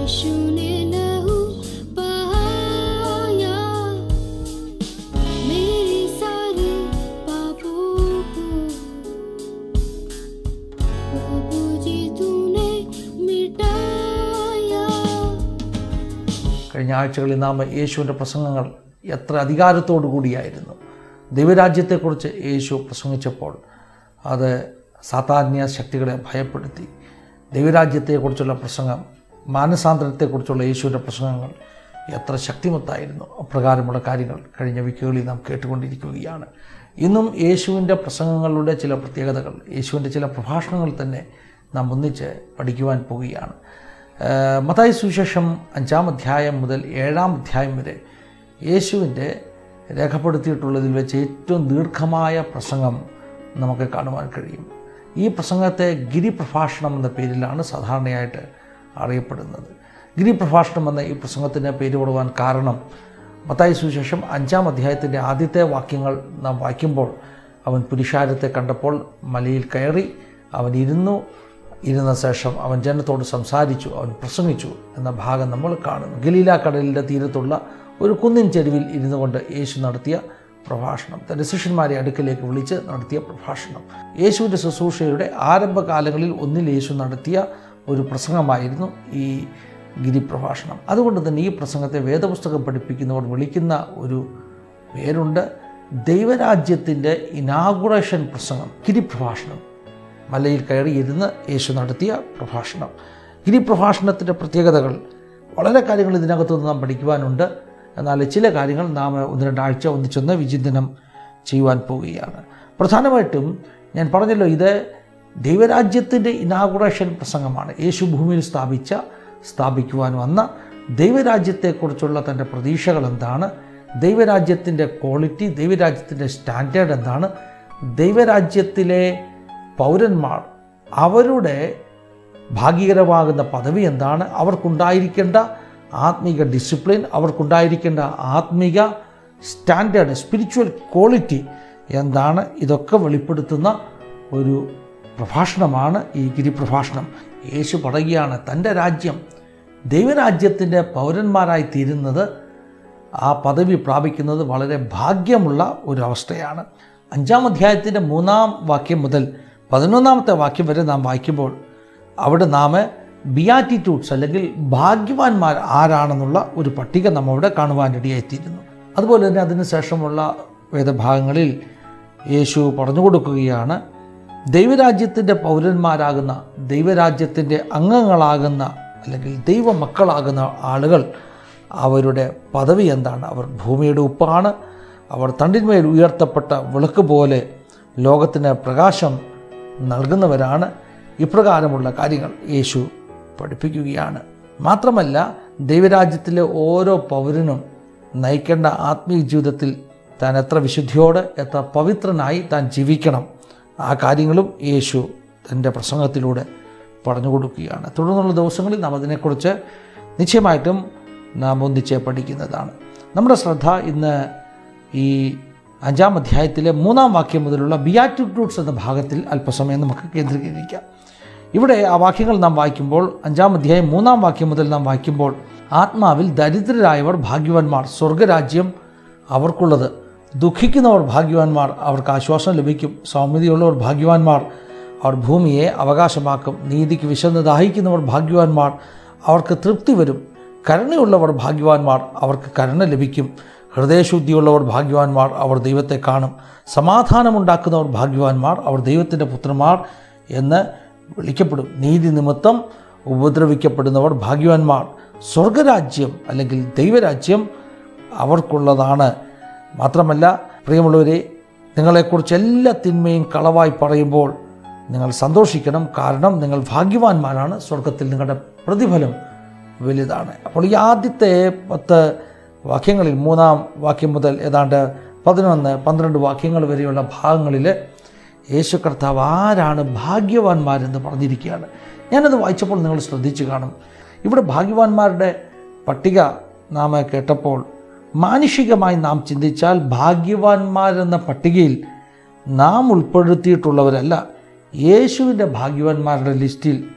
यीशु ने लहू बहाया मेरे सारे पापों को प्रभु जी तूने मिटाया കഴിഞ്ഞ ആഴ്ചകളിൽ നാം യേശുവിൻ്റെ പ്രസംഗങ്ങൾ എത്ര അധികാരത്തോടു കൂടിയായിരുന്നു ദൈവരാജ്യത്തെക്കുറിച്ച് യേശു പ്രസംഗിച്ചപ്പോൾ അത് സാധാന്യ ശക്തികളെ ഭയപ്പെടുത്തി ദൈവരാജ്യത്തെക്കുറിച്ചുള്ള പ്രസംഗം മാനസാന്തരത്തെക്കുറിച്ചുള്ള യേശുവിൻ്റെ പ്രസംഗങ്ങൾ എത്ര ശക്തിമത്തായിരുന്നു അപ്രകാരമുള്ള കാര്യങ്ങൾ കഴിഞ്ഞ വിക്കുകളിൽ നാം കേട്ടുകൊണ്ടിരിക്കുകയാണ് ഇന്നും യേശുവിൻ്റെ പ്രസംഗങ്ങളുടെ ചില പ്രത്യേകതകൾ യേശുവിൻ്റെ ചില പ്രഭാഷണങ്ങൾ തന്നെ നാം ഒന്നിച്ച് പഠിക്കുവാൻ പോവുകയാണ് ഏഹ് മത്തായി സുവിശേഷം അഞ്ചാം അധ്യായം മുതൽ ഏഴാം അധ്യായം വരെ യേശുവിൻ്റെ രേഖപ്പെടുത്തിയിട്ടുള്ളതിൽ വെച്ച് ഏറ്റവും ദീർഘമായ പ്രസംഗം നമുക്ക് കാണുവാൻ കഴിയും ഈ പ്രസംഗത്തെ ഗിരിപ്രഭാഷണം എന്ന പേരിലാണ് സാധാരണയായിട്ട് അറിയപ്പെടുന്നത് ഗിരിപ്രഭാഷണം എന്ന ഈ പ്രസംഗത്തിന് പേര് കൊടുവാൻ കാരണം മത്തായി സുവിശേഷം അഞ്ചാം അധ്യായത്തിൻ്റെ ആദ്യത്തെ വാക്യങ്ങൾ നാം വായിക്കുമ്പോൾ അവൻ പുരുഷാരത്തെ കണ്ടപ്പോൾ മലയിൽ കയറി അവൻ ഇരുന്നു ഇരുന്ന ശേഷം അവൻ ജനത്തോട് സംസാരിച്ചു അവൻ പ്രസംഗിച്ചു എന്ന ഭാഗം നമ്മൾ കാണുന്നു ഗലീല കടലിൻ്റെ തീരത്തുള്ള ഒരു കുന്നിൻ ചെരുവിൽ ഇരുന്നു കൊണ്ട് യേശു നടത്തിയ പ്രഭാഷണം തൻ്റെ ശിഷ്യന്മാരെ അടുക്കലേക്ക് വിളിച്ച് നടത്തിയ പ്രഭാഷണം യേശുവിൻ്റെ ശുശ്രൂഷയുടെ ആരംഭകാലങ്ങളിൽ ഒന്നിൽ യേശു നടത്തിയ ഒരു പ്രസംഗമായിരുന്നു ഈ ഗിരിപ്രഭാഷണം അതുകൊണ്ട് തന്നെ ഈ പ്രസംഗത്തെ വേദപുസ്തകം പഠിപ്പിക്കുന്നവർ വിളിക്കുന്ന ഒരു പേരുണ്ട് ദൈവരാജ്യത്തിൻ്റെ ഇനാഗുറേഷൻ പ്രസംഗം ഗിരിപ്രഭാഷണം മലയിൽ കയറി ഇരുന്ന് യേശു നടത്തിയ പ്രഭാഷണം ഗിരിപ്രഭാഷണത്തിൻ്റെ പ്രത്യേകതകൾ വളരെ കാര്യങ്ങൾ ഇതിനകത്ത് നിന്ന് നാം പഠിക്കുവാനുണ്ട് എന്നാൽ ചില കാര്യങ്ങൾ നാം ഒന്ന് രണ്ടാഴ്ച ഒന്നിച്ചൊന്ന് വിചിന്തനം ചെയ്യുവാൻ പോവുകയാണ് പ്രധാനമായിട്ടും ഞാൻ പറഞ്ഞല്ലോ ഇത് ദൈവരാജ്യത്തിൻ്റെ ഇനാഗുറേഷൻ പ്രസംഗമാണ് യേശു ഭൂമിയിൽ സ്ഥാപിച്ച സ്ഥാപിക്കുവാൻ വന്ന ദൈവരാജ്യത്തെക്കുറിച്ചുള്ള തൻ്റെ പ്രതീക്ഷകൾ എന്താണ് ദൈവരാജ്യത്തിൻ്റെ ക്വാളിറ്റി ദൈവരാജ്യത്തിൻ്റെ സ്റ്റാൻഡേർഡ് എന്താണ് ദൈവരാജ്യത്തിലെ പൗരന്മാർ അവരുടെ ഭാഗ്യകരമാകുന്ന പദവി എന്താണ് അവർക്കുണ്ടായിരിക്കേണ്ട ആത്മീക ഡിസിപ്ലിൻ അവർക്കുണ്ടായിരിക്കേണ്ട ആത്മീക സ്റ്റാൻഡേർഡ് സ്പിരിച്വൽ ക്വാളിറ്റി എന്താണ് ഇതൊക്കെ വെളിപ്പെടുത്തുന്ന ഒരു പ്രഭാഷണമാണ് ഈ ഗിരിപ്രഭാഷണം യേശു പറയുകയാണ് തൻ്റെ രാജ്യം ദൈവരാജ്യത്തിൻ്റെ പൗരന്മാരായി തീരുന്നത് ആ പദവി പ്രാപിക്കുന്നത് വളരെ ഭാഗ്യമുള്ള ഒരു അവസ്ഥയാണ് അഞ്ചാം അധ്യായത്തിൻ്റെ മൂന്നാം വാക്യം മുതൽ പതിനൊന്നാമത്തെ വാക്യം വരെ നാം വായിക്കുമ്പോൾ അവിടെ നാം ബിയാറ്റിറ്റ്യൂഡ്സ് അല്ലെങ്കിൽ ഭാഗ്യവാന്മാർ ആരാണെന്നുള്ള ഒരു പട്ടിക നാം അവിടെ കാണുവാനിടയായിത്തീരുന്നു അതുപോലെ തന്നെ അതിന് ശേഷമുള്ള വേദഭാഗങ്ങളിൽ യേശു പറഞ്ഞു കൊടുക്കുകയാണ് ദൈവരാജ്യത്തിൻ്റെ പൗരന്മാരാകുന്ന ദൈവരാജ്യത്തിൻ്റെ അംഗങ്ങളാകുന്ന അല്ലെങ്കിൽ ദൈവമക്കളാകുന്ന ആളുകൾ അവരുടെ പദവി എന്താണ് അവർ ഭൂമിയുടെ ഉപ്പാണ് അവർ തണ്ടിന്മേൽ ഉയർത്തപ്പെട്ട വിളക്ക് പോലെ ലോകത്തിന് പ്രകാശം നൽകുന്നവരാണ് ഇപ്രകാരമുള്ള കാര്യങ്ങൾ യേശു പഠിപ്പിക്കുകയാണ് മാത്രമല്ല ദൈവരാജ്യത്തിലെ ഓരോ പൗരനും നയിക്കേണ്ട ആത്മീയ ജീവിതത്തിൽ താൻ എത്ര വിശുദ്ധിയോടെ എത്ര പവിത്രനായി താൻ ജീവിക്കണം ആ കാര്യങ്ങളും യേശു തൻ്റെ പ്രസംഗത്തിലൂടെ പറഞ്ഞു കൊടുക്കുകയാണ് തുടർന്നുള്ള ദിവസങ്ങളിൽ നാം അതിനെക്കുറിച്ച് നിശ്ചയമായിട്ടും നാം ഒന്നിച്ച് പഠിക്കുന്നതാണ് നമ്മുടെ ശ്രദ്ധ ഇന്ന് ഈ അഞ്ചാം അധ്യായത്തിലെ മൂന്നാം വാക്യം മുതലുള്ള ബിയാറ്റിറ്റ്യൂഡ്സ് എന്ന ഭാഗത്തിൽ അല്പസമയം നമുക്ക് കേന്ദ്രീകരിക്കാം ഇവിടെ ആ വാക്യങ്ങൾ നാം വായിക്കുമ്പോൾ അഞ്ചാം അധ്യായം മൂന്നാം വാക്യം മുതൽ നാം വായിക്കുമ്പോൾ ആത്മാവിൽ ദരിദ്രരായവർ ഭാഗ്യവാന്മാർ സ്വർഗരാജ്യം അവർക്കുള്ളത് ദുഃഖിക്കുന്നവർ ഭാഗ്യവാന്മാർ അവർക്ക് ആശ്വാസം ലഭിക്കും സൗമ്യതയുള്ളവർ ഭാഗ്യവാന്മാർ അവർ ഭൂമിയെ അവകാശമാക്കും നീതിക്ക് വിശന്ന് ദാഹിക്കുന്നവർ ഭാഗ്യവാന്മാർ അവർക്ക് തൃപ്തി വരും കരുണയുള്ളവർ ഭാഗ്യവാന്മാർ അവർക്ക് കരുണ ലഭിക്കും ഹൃദയശുദ്ധിയുള്ളവർ ഭാഗ്യവാന്മാർ അവർ ദൈവത്തെ കാണും സമാധാനമുണ്ടാക്കുന്നവർ ഭാഗ്യവാന്മാർ അവർ ദൈവത്തിൻ്റെ പുത്രന്മാർ എന്ന് വിളിക്കപ്പെടും നീതി നിമിത്തം ഉപദ്രവിക്കപ്പെടുന്നവർ ഭാഗ്യവാന്മാർ സ്വർഗരാജ്യം അല്ലെങ്കിൽ ദൈവരാജ്യം അവർക്കുള്ളതാണ് മാത്രമല്ല പ്രിയമുള്ളവരെ നിങ്ങളെക്കുറിച്ച് എല്ലാ തിന്മയും കളവായി പറയുമ്പോൾ നിങ്ങൾ സന്തോഷിക്കണം കാരണം നിങ്ങൾ ഭാഗ്യവാന്മാരാണ് സ്വർഗത്തിൽ നിങ്ങളുടെ പ്രതിഫലം വലുതാണ് അപ്പോൾ ഈ ആദ്യത്തെ പത്ത് വാക്യങ്ങളിൽ മൂന്നാം വാക്യം മുതൽ ഏതാണ്ട് പതിനൊന്ന് പന്ത്രണ്ട് വാക്യങ്ങൾ വരെയുള്ള ഭാഗങ്ങളിൽ യേശു കർത്താവ് ആരാണ് ഭാഗ്യവാന്മാരെന്ന് പറഞ്ഞിരിക്കുകയാണ് ഞാനത് വായിച്ചപ്പോൾ നിങ്ങൾ ശ്രദ്ധിച്ചു കാണും ഇവിടെ ഭാഗ്യവാന്മാരുടെ പട്ടിക നാം കേട്ടപ്പോൾ മാനുഷികമായി നാം ചിന്തിച്ചാൽ ഭാഗ്യവാന്മാരെന്ന പട്ടികയിൽ നാം ഉൾപ്പെടുത്തിയിട്ടുള്ളവരല്ല യേശുവിൻ്റെ ഭാഗ്യവാന്മാരുടെ ലിസ്റ്റിൽ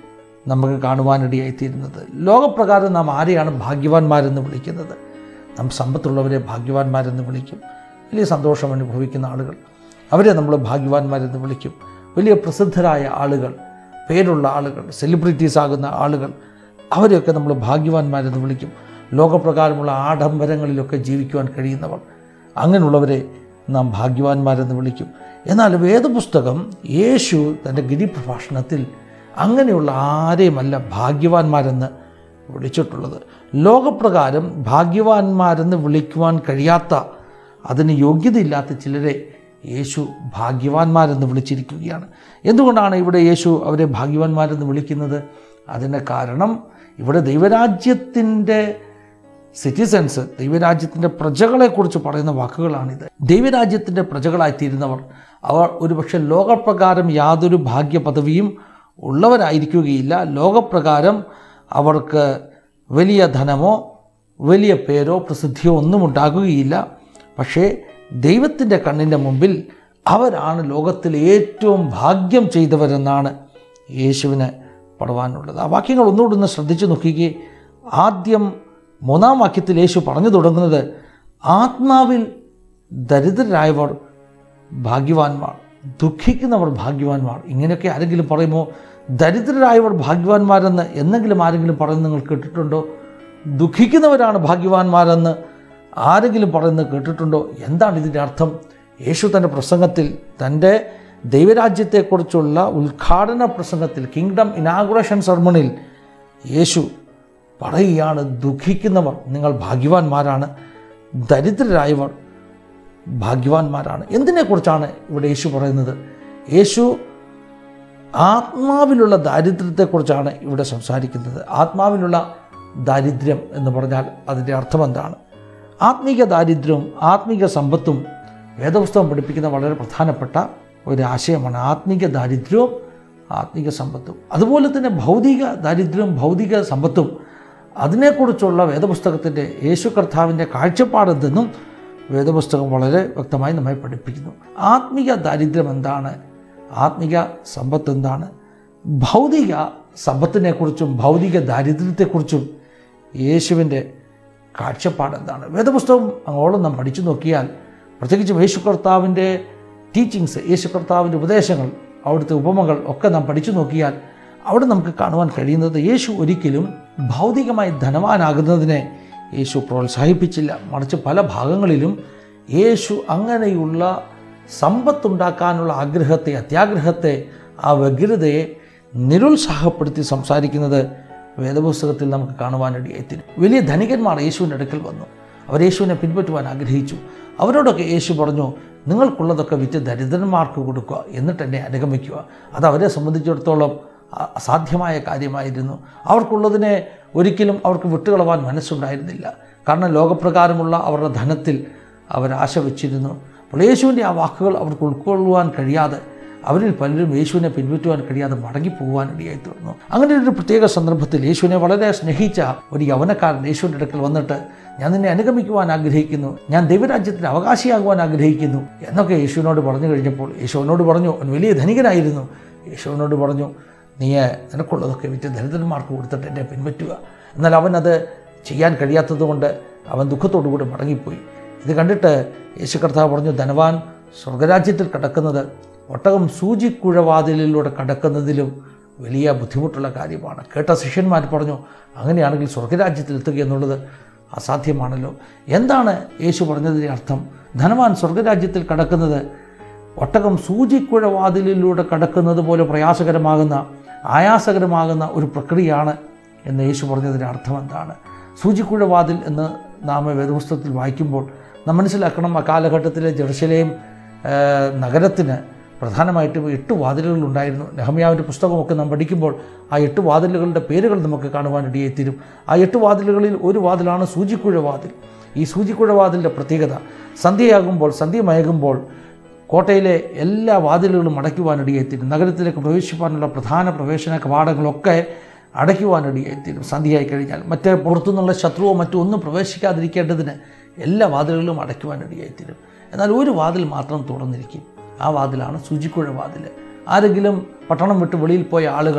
നമുക്ക് കാണുവാനിടയായിത്തീരുന്നത് ലോകപ്രകാരം നാം ആരെയാണ് ഭാഗ്യവാന്മാരെന്ന് വിളിക്കുന്നത് നാം സമ്പത്തുള്ളവരെ ഭാഗ്യവാന്മാരെന്ന് വിളിക്കും വലിയ സന്തോഷം അനുഭവിക്കുന്ന ആളുകൾ അവരെ നമ്മൾ ഭാഗ്യവാന്മാരെന്ന് വിളിക്കും വലിയ പ്രസിദ്ധരായ ആളുകൾ പേരുള്ള ആളുകൾ സെലിബ്രിറ്റീസ് ആകുന്ന ആളുകൾ അവരെയൊക്കെ നമ്മൾ ഭാഗ്യവാന്മാരെന്ന് വിളിക്കും ലോകപ്രകാരമുള്ള ആഡംബരങ്ങളിലൊക്കെ ജീവിക്കുവാൻ കഴിയുന്നവർ അങ്ങനെയുള്ളവരെ നാം ഭാഗ്യവാന്മാരെന്ന് വിളിക്കും എന്നാൽ വേദപുസ്തകം യേശു തൻ്റെ ഗിരിപ്രഭാഷണത്തിൽ അങ്ങനെയുള്ള ആരെയുമല്ല ഭാഗ്യവാന്മാരെന്ന് വിളിച്ചിട്ടുള്ളത് ലോകപ്രകാരം ഭാഗ്യവാന്മാരെന്ന് വിളിക്കുവാൻ കഴിയാത്ത അതിന് യോഗ്യതയില്ലാത്ത ചിലരെ യേശു ഭാഗ്യവാന്മാരെന്ന് വിളിച്ചിരിക്കുകയാണ് എന്തുകൊണ്ടാണ് ഇവിടെ യേശു അവരെ ഭാഗ്യവാന്മാരെന്ന് വിളിക്കുന്നത് അതിന് കാരണം ഇവിടെ ദൈവരാജ്യത്തിൻ്റെ സിറ്റിസൺസ് ദൈവരാജ്യത്തിൻ്റെ പ്രജകളെക്കുറിച്ച് പറയുന്ന വാക്കുകളാണിത് ദൈവരാജ്യത്തിൻ്റെ പ്രജകളായിത്തീരുന്നവർ അവർ ഒരുപക്ഷെ ലോകപ്രകാരം യാതൊരു ഭാഗ്യ പദവിയും ഉള്ളവരായിരിക്കുകയില്ല ലോകപ്രകാരം അവർക്ക് വലിയ ധനമോ വലിയ പേരോ പ്രസിദ്ധിയോ ഒന്നും ഉണ്ടാകുകയില്ല പക്ഷേ ദൈവത്തിൻ്റെ കണ്ണിൻ്റെ മുമ്പിൽ അവരാണ് ലോകത്തിൽ ഏറ്റവും ഭാഗ്യം ചെയ്തവരെന്നാണ് യേശുവിന് പടവാനുള്ളത് ആ വാക്യങ്ങൾ ഒന്നുകൂടി ഒന്ന് ശ്രദ്ധിച്ചു നോക്കുകയെ ആദ്യം മൂന്നാം വാക്യത്തിൽ യേശു പറഞ്ഞു തുടങ്ങുന്നത് ആത്മാവിൽ ദരിദ്രരായവർ ഭാഗ്യവാന്മാർ ദുഃഖിക്കുന്നവർ ഭാഗ്യവാന്മാർ ഇങ്ങനെയൊക്കെ ആരെങ്കിലും പറയുമോ ദരിദ്രരായവർ ഭാഗ്യവാന്മാരെന്ന് എന്നെങ്കിലും ആരെങ്കിലും പറയുന്നത് നിങ്ങൾ കേട്ടിട്ടുണ്ടോ ദുഃഖിക്കുന്നവരാണ് ഭാഗ്യവാന്മാരെന്ന് ആരെങ്കിലും പറയുന്നത് കേട്ടിട്ടുണ്ടോ എന്താണ് ഇതിൻ്റെ അർത്ഥം യേശു തൻ്റെ പ്രസംഗത്തിൽ തൻ്റെ ദൈവരാജ്യത്തെക്കുറിച്ചുള്ള ഉദ്ഘാടന പ്രസംഗത്തിൽ കിങ്ഡം ഇനാഗുറേഷൻ സെർമണിൽ യേശു പറയുകയാണ് ദുഃഖിക്കുന്നവർ നിങ്ങൾ ഭാഗ്യവാന്മാരാണ് ദരിദ്രരായവർ ഭാഗ്യവാന്മാരാണ് എന്തിനെക്കുറിച്ചാണ് ഇവിടെ യേശു പറയുന്നത് യേശു ആത്മാവിലുള്ള ദാരിദ്ര്യത്തെക്കുറിച്ചാണ് ഇവിടെ സംസാരിക്കുന്നത് ആത്മാവിലുള്ള ദാരിദ്ര്യം എന്ന് പറഞ്ഞാൽ അതിൻ്റെ അർത്ഥം എന്താണ് ആത്മീക ദാരിദ്ര്യവും ആത്മീക സമ്പത്തും വേദപുസ്തകം പഠിപ്പിക്കുന്ന വളരെ പ്രധാനപ്പെട്ട ഒരു ആശയമാണ് ആത്മീക ദാരിദ്ര്യവും ആത്മീക സമ്പത്തും അതുപോലെ തന്നെ ഭൗതിക ദാരിദ്ര്യവും ഭൗതിക സമ്പത്തും അതിനെക്കുറിച്ചുള്ള വേദപുസ്തകത്തിൻ്റെ യേശു കർത്താവിൻ്റെ കാഴ്ചപ്പാടെന്തെന്നും വേദപുസ്തകം വളരെ വ്യക്തമായി നമ്മെ പഠിപ്പിക്കുന്നു ആത്മീക ദാരിദ്ര്യം എന്താണ് ആത്മീക സമ്പത്ത് എന്താണ് ഭൗതിക സമ്പത്തിനെക്കുറിച്ചും ഭൗതിക ദാരിദ്ര്യത്തെക്കുറിച്ചും യേശുവിൻ്റെ കാഴ്ചപ്പാട് എന്താണ് വേദപുസ്തകം അങ്ങോളം നാം പഠിച്ചു നോക്കിയാൽ പ്രത്യേകിച്ചും യേശു കർത്താവിൻ്റെ ടീച്ചിങ്സ് യേശു കർത്താവിൻ്റെ ഉപദേശങ്ങൾ അവിടുത്തെ ഉപമകൾ ഒക്കെ നാം പഠിച്ചു നോക്കിയാൽ അവിടെ നമുക്ക് കാണുവാൻ കഴിയുന്നത് യേശു ഒരിക്കലും ഭൗതികമായി ധനവാനാകുന്നതിനെ യേശു പ്രോത്സാഹിപ്പിച്ചില്ല മറിച്ച് പല ഭാഗങ്ങളിലും യേശു അങ്ങനെയുള്ള സമ്പത്തുണ്ടാക്കാനുള്ള ആഗ്രഹത്തെ അത്യാഗ്രഹത്തെ ആ വ്യഗ്രതയെ നിരുത്സാഹപ്പെടുത്തി സംസാരിക്കുന്നത് വേദപുസ്തകത്തിൽ നമുക്ക് കാണുവാനിടയായിത്തീരും വലിയ ധനികന്മാർ യേശുവിൻ്റെ അടുക്കൽ വന്നു അവർ യേശുവിനെ പിൻപറ്റുവാൻ ആഗ്രഹിച്ചു അവരോടൊക്കെ യേശു പറഞ്ഞു നിങ്ങൾക്കുള്ളതൊക്കെ വിറ്റ് ദരിദ്രന്മാർക്ക് കൊടുക്കുക എന്നിട്ട് എന്നെ അനുഗമിക്കുക അത് അവരെ സംബന്ധിച്ചിടത്തോളം അ- അസാധ്യമായ കാര്യമായിരുന്നു അവർക്കുള്ളതിനെ ഒരിക്കലും അവർക്ക് വിട്ടുകളവാൻ മനസ്സുണ്ടായിരുന്നില്ല കാരണം ലോകപ്രകാരമുള്ള അവരുടെ ധനത്തിൽ അവർ ആശ വച്ചിരുന്നു അപ്പോൾ യേശുവിൻ്റെ ആ വാക്കുകൾ അവർക്ക് ഉൾക്കൊള്ളുവാൻ കഴിയാതെ അവരിൽ പലരും യേശുവിനെ പിൻപറ്റുവാൻ കഴിയാതെ മടങ്ങിപ്പോകുവാൻ ഇടയായി തീർന്നു അങ്ങനെ ഒരു പ്രത്യേക സന്ദർഭത്തിൽ യേശുവിനെ വളരെ സ്നേഹിച്ച ഒരു യവനക്കാരൻ യേശുവിൻ്റെ അടുക്കൽ വന്നിട്ട് ഞാൻ നിന്നെ അനുഗമിക്കുവാൻ ആഗ്രഹിക്കുന്നു ഞാൻ ദൈവരാജ്യത്തിന് അവകാശിയാകുവാൻ ആഗ്രഹിക്കുന്നു എന്നൊക്കെ യേശുവിനോട് പറഞ്ഞു കഴിഞ്ഞപ്പോൾ യേശുവിനോട് പറഞ്ഞു അവൻ വലിയ ധനികനായിരുന്നു യേശുവിനോട് പറഞ്ഞു നീ നിനക്കുള്ളതൊക്കെ വിറ്റ് ദരിദ്രന്മാർക്ക് കൊടുത്തിട്ട് എന്നെ പിൻപറ്റുക എന്നാൽ അവൻ അത് ചെയ്യാൻ കഴിയാത്തതുകൊണ്ട് അവൻ ദുഃഖത്തോടു കൂടി മടങ്ങിപ്പോയി ഇത് കണ്ടിട്ട് യേശു കർത്താവ് പറഞ്ഞു ധനവാൻ സ്വർഗരാജ്യത്തിൽ കിടക്കുന്നത് ഒട്ടകം സൂചിക്കുഴവാതിലിലൂടെ കടക്കുന്നതിലും വലിയ ബുദ്ധിമുട്ടുള്ള കാര്യമാണ് കേട്ട ശിഷ്യന്മാർ പറഞ്ഞു അങ്ങനെയാണെങ്കിൽ സ്വർഗരാജ്യത്തിൽ എത്തുക എന്നുള്ളത് അസാധ്യമാണല്ലോ എന്താണ് യേശു പറഞ്ഞതിൻ്റെ അർത്ഥം ധനവാൻ സ്വർഗരാജ്യത്തിൽ കടക്കുന്നത് ഒട്ടകം സൂചിക്കുഴവാതിലിലൂടെ കടക്കുന്നത് പോലെ പ്രയാസകരമാകുന്ന ആയാസകരമാകുന്ന ഒരു പ്രക്രിയയാണ് എന്ന് യേശു പറഞ്ഞതിൻ്റെ അർത്ഥം എന്താണ് സൂചിക്കുഴവാതിൽ എന്ന് നാം വേദപുസ്തകത്തിൽ വായിക്കുമ്പോൾ നാം മനസ്സിലാക്കണം ആ കാലഘട്ടത്തിലെ ജെറുസലേം ആ, നഗരത്തിന് പ്രധാനമായിട്ടും എട്ട് വാതിലുകൾ ഉണ്ടായിരുന്നു നെഹമ്യാവിൻ്റെ പുസ്തകമൊക്കെ നാം പഠിക്കുമ്പോൾ ആ എട്ട് വാതിലുകളുടെ പേരുകൾ നമുക്ക് കാണുവാനിടയായി തീരും ആ എട്ട് വാതിലുകളിൽ ഒരു വാതിലാണ് സൂചിക്കുഴ വാതിൽ ഈ സൂചിക്കുഴ വാതിലിൻ്റെ പ്രത്യേകത സന്ധ്യയാകുമ്പോൾ സന്ധ്യ മയകുമ്പോൾ കോട്ടയിലെ എല്ലാ വാതിലുകളും അടയ്ക്കുവാനിടയായിത്തീരും നഗരത്തിലേക്ക് പ്രവേശിപ്പാനുള്ള പ്രധാന പ്രവേശന കവാടങ്ങളൊക്കെ അടയ്ക്കുവാനിടയായിത്തീരും സന്ധ്യയായി കഴിഞ്ഞാൽ മറ്റേ പുറത്തുനിന്നുള്ള ശത്രുവോ മറ്റോ ഒന്നും പ്രവേശിക്കാതിരിക്കേണ്ടതിന് എല്ലാ വാതിലുകളും അടയ്ക്കുവാനിടയായിത്തീരും എന്നാൽ ഒരു വാതിൽ മാത്രം തുറന്നിരിക്കും ആ വാതിലാണ് ശുചിക്കുഴ വാതിൽ ആരെങ്കിലും പട്ടണം വിട്ട് വെളിയിൽ പോയ ആളുകൾ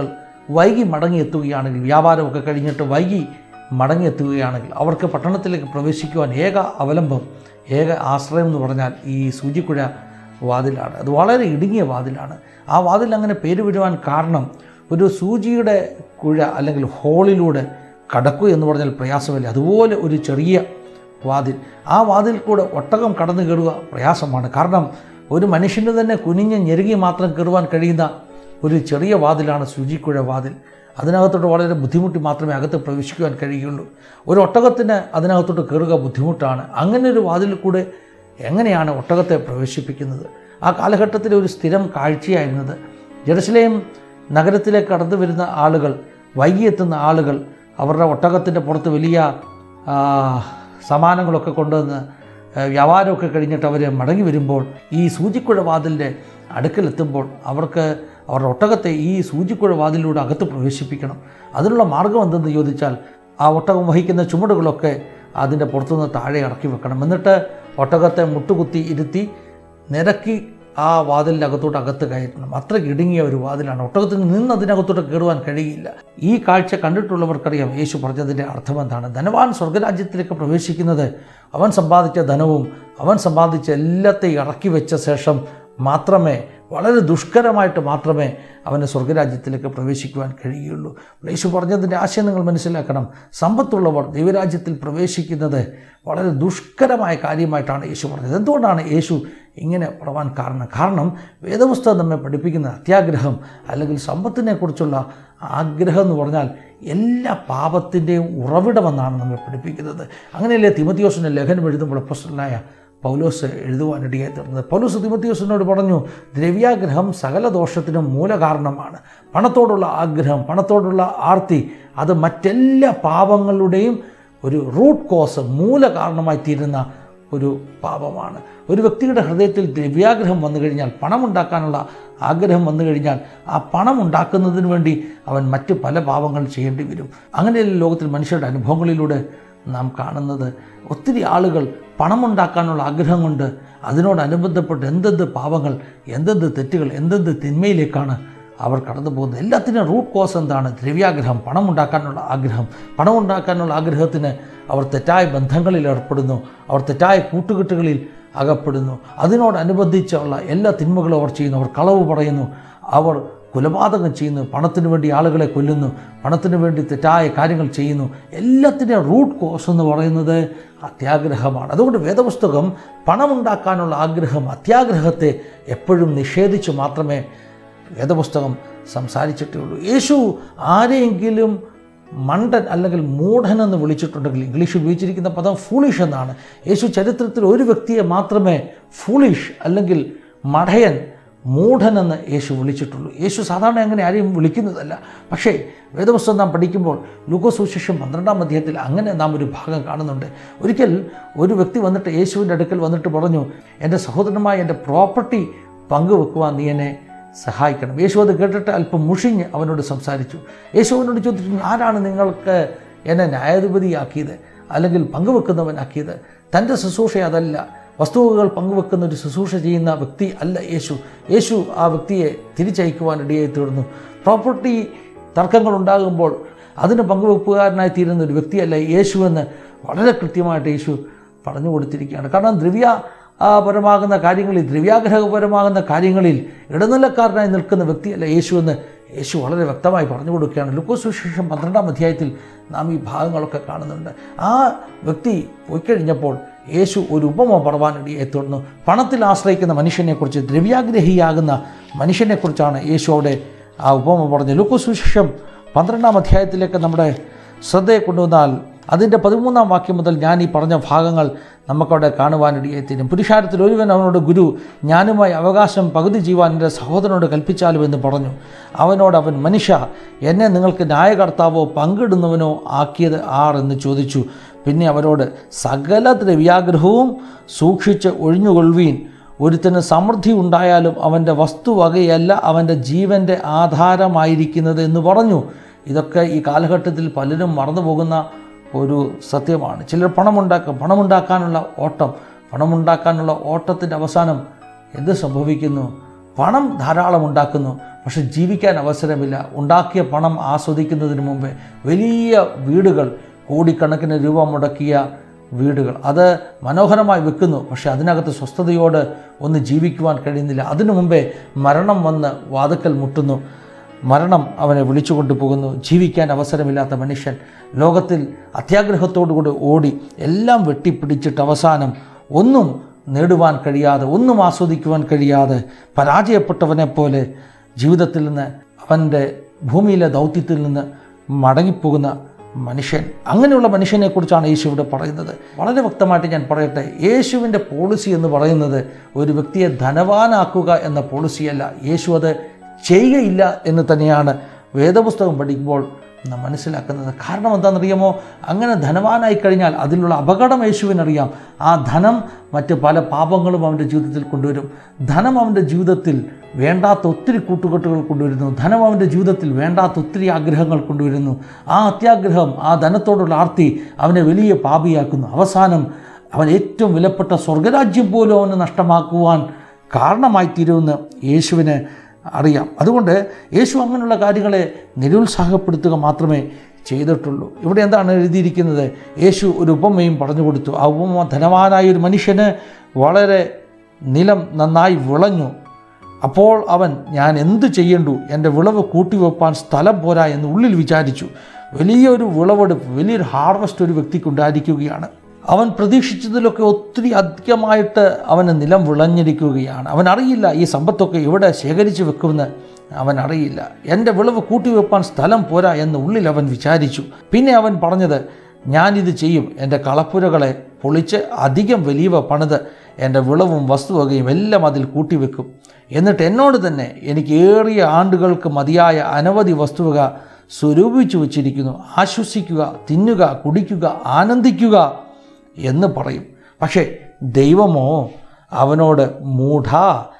വൈകി മടങ്ങിയെത്തുകയാണെങ്കിൽ വ്യാപാരമൊക്കെ കഴിഞ്ഞിട്ട് വൈകി മടങ്ങിയെത്തുകയാണെങ്കിൽ അവർക്ക് പട്ടണത്തിലേക്ക് പ്രവേശിക്കുവാൻ ഏക അവലംബം ഏക ആശ്രയം എന്ന് പറഞ്ഞാൽ ഈ സൂചിക്കുഴ വാതിലാണ് അത് വളരെ ഇടുങ്ങിയ വാതിലാണ് ആ വാതിൽ അങ്ങനെ പേര് വരുവാൻ കാരണം ഒരു സൂചിയുടെ കുഴ അല്ലെങ്കിൽ ഹോളിലൂടെ കടക്കുക എന്ന് പറഞ്ഞാൽ പ്രയാസമല്ല അതുപോലെ ഒരു ചെറിയ വാതിൽ ആ വാതിൽ കൂടെ ഒട്ടകം കടന്നു കയറുക പ്രയാസമാണ് കാരണം ഒരു മനുഷ്യന് തന്നെ കുനിഞ്ഞ് ഞെരുങ്ങി മാത്രം കയറുവാൻ കഴിയുന്ന ഒരു ചെറിയ വാതിലാണ് സൂചിക്കുഴ വാതിൽ അതിനകത്തോട്ട് വളരെ ബുദ്ധിമുട്ടി മാത്രമേ അകത്ത് പ്രവേശിക്കുവാൻ കഴിയുകയുള്ളൂ ഒരു ഒട്ടകത്തിന് അതിനകത്തോട്ട് കയറുക ബുദ്ധിമുട്ടാണ് അങ്ങനെ ഒരു വാതിൽ കൂടെ എങ്ങനെയാണ് ഒട്ടകത്തെ പ്രവേശിപ്പിക്കുന്നത് ആ കാലഘട്ടത്തിലെ ഒരു സ്ഥിരം കാഴ്ചയായിരുന്നത് ജെറുസലേം നഗരത്തിലേക്ക് കടന്നു വരുന്ന ആളുകൾ വൈകിയെത്തുന്ന ആളുകൾ അവരുടെ ഒട്ടകത്തിൻ്റെ പുറത്ത് വലിയ ആ, സമ്മാനങ്ങളൊക്കെ കൊണ്ടുവന്ന് ആ, വ്യാപാരമൊക്കെ കഴിഞ്ഞിട്ട് അവർ മടങ്ങി വരുമ്പോൾ ഈ സൂചിക്കുഴ വാതിലിൻ്റെ അടുക്കലെത്തുമ്പോൾ അവർക്ക് അവരുടെ ഒട്ടകത്തെ ഈ സൂചിക്കുഴ വാതിലൂടെ അകത്ത് പ്രവേശിപ്പിക്കണം അതിനുള്ള മാർഗം എന്തെന്ന് ചോദിച്ചാൽ ആ ഒട്ടകം വഹിക്കുന്ന ചുമടുകളൊക്കെ അതിൻ്റെ പുറത്തുനിന്ന് താഴെ ഇറക്കി വെക്കണം എന്നിട്ട് ഒട്ടകത്തെ മുട്ടുകുത്തി ഇരുത്തി നിരക്കി ആ വാതിലിൻ്റെ അകത്തോട്ട് അകത്ത് കയറ്റണം അത്ര ഇടുങ്ങിയ ഒരു വാതിലാണ് ഒട്ടകത്തിന് നിന്ന് അതിനകത്തോട്ട് കയറുവാൻ കഴിയില്ല ഈ കാഴ്ച കണ്ടിട്ടുള്ളവർക്കറിയാം യേശു പറഞ്ഞതിൻ്റെ അർത്ഥം എന്താണ് ധനവാൻ സ്വർഗരാജ്യത്തിലേക്ക് പ്രവേശിക്കുന്നത് അവൻ സമ്പാദിച്ച ധനവും അവൻ സമ്പാദിച്ച എല്ലാത്തെയും ഇറക്കി വെച്ച ശേഷം മാത്രമേ വളരെ ദുഷ്കരമായിട്ട് മാത്രമേ അവന് സ്വർഗരാജ്യത്തിലേക്ക് പ്രവേശിക്കുവാൻ കഴിയുകയുള്ളൂ യേശു പറഞ്ഞതിൻ്റെ ആശയം നിങ്ങൾ മനസ്സിലാക്കണം സമ്പത്തുള്ളവർ ദൈവരാജ്യത്തിൽ പ്രവേശിക്കുന്നത് വളരെ ദുഷ്കരമായ കാര്യമായിട്ടാണ് യേശു പറഞ്ഞത് എന്തുകൊണ്ടാണ് യേശു ഇങ്ങനെ പറവാൻ കാരണം കാരണം വേദപുസ്തകം നമ്മെ പഠിപ്പിക്കുന്ന അത്യാഗ്രഹം അല്ലെങ്കിൽ സമ്പത്തിനെക്കുറിച്ചുള്ള ആഗ്രഹം എന്ന് പറഞ്ഞാൽ എല്ലാ പാപത്തിൻ്റെയും ഉറവിടമെന്നാണ് നമ്മെ പഠിപ്പിക്കുന്നത് അങ്ങനെയല്ലേ തിമത്തിയോസിൻ്റെ ലേഖനം എഴുതുമ്പോൾ അപ്പോസ്റ്റലായ പൗലോസ് എഴുതുവാനിടയായി തീർന്നത് പൗലോസ് തിമത്തിയോസിനോട് പറഞ്ഞു ദ്രവ്യാഗ്രഹം സകല ദോഷത്തിനും മൂലകാരണമാണ് പണത്തോടുള്ള ആഗ്രഹം പണത്തോടുള്ള ആർത്തി അത് മറ്റെല്ലാ പാപങ്ങളുടെയും ഒരു റൂട്ട് കോസ് മൂലകാരണമായി തീരുന്ന ഒരു പാപമാണ് ഒരു വ്യക്തിയുടെ ഹൃദയത്തിൽ ദ്രവ്യാഗ്രഹം വന്നു കഴിഞ്ഞാൽ പണമുണ്ടാക്കാനുള്ള ആഗ്രഹം വന്നു കഴിഞ്ഞാൽ ആ പണം ഉണ്ടാക്കുന്നതിന് വേണ്ടി അവൻ മറ്റ് പല പാപങ്ങൾ ചെയ്യേണ്ടി വരും അങ്ങനെയല്ല ലോകത്തിൽ മനുഷ്യരുടെ അനുഭവങ്ങളിലൂടെ നാം കാണുന്നത് ഒത്തിരി ആളുകൾ പണമുണ്ടാക്കാനുള്ള ആഗ്രഹം കൊണ്ട് അതിനോടനുബന്ധപ്പെട്ട് എന്തെന്ത് പാപങ്ങൾ എന്തെന്ത് തെറ്റുകൾ എന്തെന്ത് തിന്മയിലേക്കാണ് അവർ കടന്നു പോകുന്നത് എല്ലാത്തിനും റൂട്ട് കോസ് എന്താണ് ദ്രവ്യാഗ്രഹം പണമുണ്ടാക്കാനുള്ള ആഗ്രഹം പണമുണ്ടാക്കാനുള്ള ആഗ്രഹത്തിന് അവർ തെറ്റായ ബന്ധങ്ങളിൽ ഏർപ്പെടുന്നു അവർ തെറ്റായ കൂട്ടുകെട്ടുകളിൽ അകപ്പെടുന്നു അതിനോടനുബന്ധിച്ചുള്ള എല്ലാ തിന്മകളും അവർ ചെയ്യുന്നു അവർ കളവ് പറയുന്നു അവർ കൊലപാതകം ചെയ്യുന്നു പണത്തിന് വേണ്ടി ആളുകളെ കൊല്ലുന്നു പണത്തിന് വേണ്ടി തെറ്റായ കാര്യങ്ങൾ ചെയ്യുന്നു എല്ലാത്തിൻ്റെയും റൂട്ട് കോസ് എന്ന് പറയുന്നത് അത്യാഗ്രഹമാണ് അതുകൊണ്ട് വേദപുസ്തകം പണമുണ്ടാക്കാനുള്ള ആഗ്രഹം അത്യാഗ്രഹത്തെ എപ്പോഴും നിഷേധിച്ച് മാത്രമേ വേദപുസ്തകം സംസാരിച്ചിട്ടേ ഉള്ളൂ യേശു ആരെയെങ്കിലും മണ്ടൻ അല്ലെങ്കിൽ മൂഢൻ എന്ന് വിളിച്ചിട്ടുണ്ടെങ്കിൽ ഇംഗ്ലീഷ് ഉപയോഗിച്ചിരിക്കുന്ന പദം ഫൂളിഷ് എന്നാണ് യേശു ചരിത്രത്തിൽ ഒരു വ്യക്തിയെ മാത്രമേ ഫൂളിഷ് അല്ലെങ്കിൽ മഠയൻ മൂഢനെന്ന് യേശു വിളിച്ചിട്ടുള്ളൂ യേശു സാധാരണ അങ്ങനെ ആരെയും വിളിക്കുന്നതല്ല പക്ഷേ വേദപുസ്തകം നാം പഠിക്കുമ്പോൾ ലൂക്കോസുശേഷം പന്ത്രണ്ടാം അധ്യായത്തിൽ അങ്ങനെ നാം ഒരു ഭാഗം കാണുന്നുണ്ട് ഒരിക്കൽ ഒരു വ്യക്തി വന്നിട്ട് യേശുവിൻ്റെ അടുക്കൽ വന്നിട്ട് പറഞ്ഞു എൻ്റെ സഹോദരമായ എൻ്റെ പ്രോപ്പർട്ടി പങ്കുവെക്കുവാൻ നീ എന്നെ സഹായിക്കണം യേശു അത് കേട്ടിട്ട് അല്പം മുഷിഞ്ഞ് അവനോട് സംസാരിച്ചു യേശു അവനോട് ചോദിച്ചു ആരാണ് നിങ്ങൾക്ക് എന്നെ ന്യായാധിപതിയാക്കിയത് അല്ലെങ്കിൽ പങ്കുവെക്കുന്നവനാക്കിയത് തൻ്റെ ശുശ്രൂഷ അതല്ല വസ്തുവകകൾ പങ്കുവെക്കുന്ന ഒരു ശുശ്രൂഷ ചെയ്യുന്ന വ്യക്തി അല്ല യേശു യേശു ആ വ്യക്തിയെ തിരിച്ചയക്കുവാൻ ഇടയായി തീർന്നു പ്രോപ്പർട്ടി തർക്കങ്ങൾ ഉണ്ടാകുമ്പോൾ അതിന് പങ്കുവെപ്പുകാരനായി തീരുന്ന ഒരു വ്യക്തിയല്ല യേശു എന്ന് വളരെ കൃത്യമായിട്ട് യേശു പറഞ്ഞു കൊടുത്തിരിക്കുകയാണ് കാരണം ദ്രവ്യ ആ പരമാകുന്ന കാര്യങ്ങളിൽ ദ്രവ്യാഗ്രഹപരമാകുന്ന കാര്യങ്ങളിൽ ഇടനിലക്കാരനായി നിൽക്കുന്ന വ്യക്തിയല്ല യേശു എന്ന് യേശു വളരെ വ്യക്തമായി പറഞ്ഞു കൊടുക്കുകയാണ് ലുക്കോസുശേഷം പന്ത്രണ്ടാം അധ്യായത്തിൽ നാം ഈ ഭാഗങ്ങളൊക്കെ കാണുന്നുണ്ട് ആ വ്യക്തി പോയിക്കഴിഞ്ഞപ്പോൾ യേശു ഒരു ഉപമ പറവാനിടയായി തീർന്നു പണത്തിൽ ആശ്രയിക്കുന്ന മനുഷ്യനെക്കുറിച്ച് ദ്രവ്യാഗ്രഹിയാകുന്ന മനുഷ്യനെക്കുറിച്ചാണ് യേശു അവിടെ ആ ഉപമ പറഞ്ഞത് ലുക്കോസുശേഷം പന്ത്രണ്ടാം അധ്യായത്തിലേക്ക് നമ്മുടെ ശ്രദ്ധയെ കൊണ്ടുവന്നാൽ അതിൻ്റെ പതിമൂന്നാം വാക്യം മുതൽ ഞാൻ ഈ പറഞ്ഞ ഭാഗങ്ങൾ നമുക്കവിടെ കാണുവാനിടയെത്തിരും പുരുഷാരത്തിൽ ഒരുവൻ അവനോട് ഗുരു ഞാനുമായി അവകാശം പകുതി ചെയ്യുവാൻ എൻ്റെ സഹോദരനോട് കൽപ്പിച്ചാലും എന്ന് പറഞ്ഞു അവനോട് അവൻ മനുഷ്യ എന്നെ നിങ്ങൾക്ക് ന്യായകർത്താവോ പങ്കിടുന്നവനോ ആക്കിയത് ആർ എന്ന് ചോദിച്ചു പിന്നെ അവരോട് സകല ദ്രവ്യാഗ്രഹവും സൂക്ഷിച്ച് ഒഴിഞ്ഞുകൊള്ളുവീൻ ഒരുത്തിന് സമൃദ്ധി ഉണ്ടായാലും അവൻ്റെ വസ്തുവകയല്ല അവൻ്റെ ജീവൻ്റെ ആധാരമായിരിക്കുന്നത് എന്ന് പറഞ്ഞു ഇതൊക്കെ ഈ കാലഘട്ടത്തിൽ പലരും മറന്നു പോകുന്ന ഒരു സത്യമാണ് ചിലർ പണമുണ്ടാക്കും പണമുണ്ടാക്കാനുള്ള ഓട്ടം പണമുണ്ടാക്കാനുള്ള ഓട്ടത്തിൻ്റെ അവസാനം എന്ത് സംഭവിക്കുന്നു പണം ധാരാളം ഉണ്ടാക്കുന്നു പക്ഷെ ജീവിക്കാൻ അവസരമില്ല ഉണ്ടാക്കിയ പണം ആസ്വദിക്കുന്നതിന് മുമ്പേ വലിയ വീടുകൾ കോടിക്കണക്കിന് രൂപ മുടക്കിയ വീടുകൾ അത് മനോഹരമായി വെക്കുന്നു പക്ഷെ അതിനകത്ത് സ്വസ്ഥതയോട് ഒന്ന് ജീവിക്കുവാൻ കഴിയുന്നില്ല അതിനു മുമ്പേ മരണം വന്ന് വാതുക്കൽ മുട്ടുന്നു മരണം അവനെ വിളിച്ചു കൊണ്ടുപോകുന്നു ജീവിക്കാൻ അവസരമില്ലാത്ത മനുഷ്യൻ ലോകത്തിൽ അത്യാഗ്രഹത്തോടുകൂടി ഓടി എല്ലാം വെട്ടിപ്പിടിച്ചിട്ട് അവസാനം ഒന്നും നേടുവാൻ കഴിയാതെ ഒന്നും ആസ്വദിക്കുവാൻ കഴിയാതെ പരാജയപ്പെട്ടവനെ പോലെ ജീവിതത്തിൽ നിന്ന് അവൻ്റെ ഭൂമിയിലെ ദൗത്യത്തിൽ നിന്ന് മടങ്ങിപ്പോകുന്ന മനുഷ്യൻ അങ്ങനെയുള്ള മനുഷ്യനെക്കുറിച്ചാണ് യേശു ഇവിടെ പറയുന്നത് വളരെ വ്യക്തമായിട്ട് ഞാൻ പറയട്ടെ യേശുവിൻ്റെ പോളിസി എന്ന് പറയുന്നത് ഒരു വ്യക്തിയെ ധനവാനാക്കുക എന്ന പോളിസിയല്ല യേശു അത് ചെയ്യുകയില്ല എന്ന് തന്നെയാണ് വേദപുസ്തകം പഠിക്കുമ്പോൾ നാം മനസ്സിലാക്കുന്നത് കാരണം എന്താണെന്നറിയാമോ അങ്ങനെ ധനവാനായി കഴിഞ്ഞാൽ അതിലുള്ള അപകടം യേശുവിനറിയാം ആ ധനം മറ്റ് പല പാപങ്ങളും അവൻ്റെ ജീവിതത്തിൽ കൊണ്ടുവരും ധനം അവൻ്റെ ജീവിതത്തിൽ വേണ്ടാത്ത ഒത്തിരി കൂട്ടുകെട്ടുകൾ കൊണ്ടുവരുന്നു ധനം അവൻ്റെ ജീവിതത്തിൽ വേണ്ടാത്ത ഒത്തിരി ആഗ്രഹങ്ങൾ കൊണ്ടുവരുന്നു ആ അത്യാഗ്രഹം ആ ധനത്തോടുള്ള ആർത്തി അവനെ വലിയ പാപിയാക്കുന്നു അവസാനം അവൻ ഏറ്റവും വിലപ്പെട്ട സ്വർഗരാജ്യം പോലും അവന് നഷ്ടമാക്കുവാൻ കാരണമായി തീരുമെന്ന് യേശുവിന് അറിയാം അതുകൊണ്ട് യേശു അങ്ങനെയുള്ള കാര്യങ്ങളെ നിരുത്സാഹപ്പെടുത്തുക മാത്രമേ ചെയ്തിട്ടുള്ളൂ ഇവിടെ എന്താണ് എഴുതിയിരിക്കുന്നത് യേശു ഒരു ഉപമയും പറഞ്ഞു കൊടുത്തു ആ ഉപമ ധനവാനായ ഒരു മനുഷ്യന് വളരെ നിലം നന്നായി വിളഞ്ഞു അപ്പോൾ അവൻ ഞാൻ എന്ത് ചെയ്യണ്ടു എൻ്റെ വിളവ് കൂട്ടിവെപ്പാൻ സ്ഥലം പോരാ എന്ന് ഉള്ളിൽ വിചാരിച്ചു വലിയൊരു വിളവെടുപ്പ് വലിയൊരു ഹാർവസ്റ്റ് ഒരു വ്യക്തിക്കുണ്ടായിരിക്കുകയാണ് അവൻ പ്രതീക്ഷിച്ചതിലൊക്കെ ഒത്തിരി അധികമായിട്ട് അവന് നിലം വിളഞ്ഞിരിക്കുകയാണ് അവൻ അറിയില്ല ഈ സമ്പത്തൊക്കെ എവിടെ ശേഖരിച്ചു വെക്കുമെന്ന് അവൻ അറിയില്ല എൻ്റെ വിളവ് കൂട്ടിവെപ്പാൻ സ്ഥലം പോരാ എന്ന് ഉള്ളിൽ അവൻ വിചാരിച്ചു പിന്നെ അവൻ പറഞ്ഞത് ഞാനിത് ചെയ്യും എൻ്റെ കളപ്പുരകളെ പൊളിച്ച് അധികം വലിയവ പണിത് എൻ്റെ വിളവും വസ്തുവകയും എല്ലാം അതിൽ കൂട്ടിവെക്കും എന്നിട്ട് എന്നോട് തന്നെ എനിക്ക് ഏറിയ ആണ്ടുകൾക്ക് മതിയായ അനവധി വസ്തുവക സ്വരൂപിച്ചു വച്ചിരിക്കുന്നു ആശ്വസിക്കുക തിന്നുക കുടിക്കുക ആനന്ദിക്കുക എന്ന് പറയും പക്ഷേ ദൈവമോ അവനോട് മൂഢ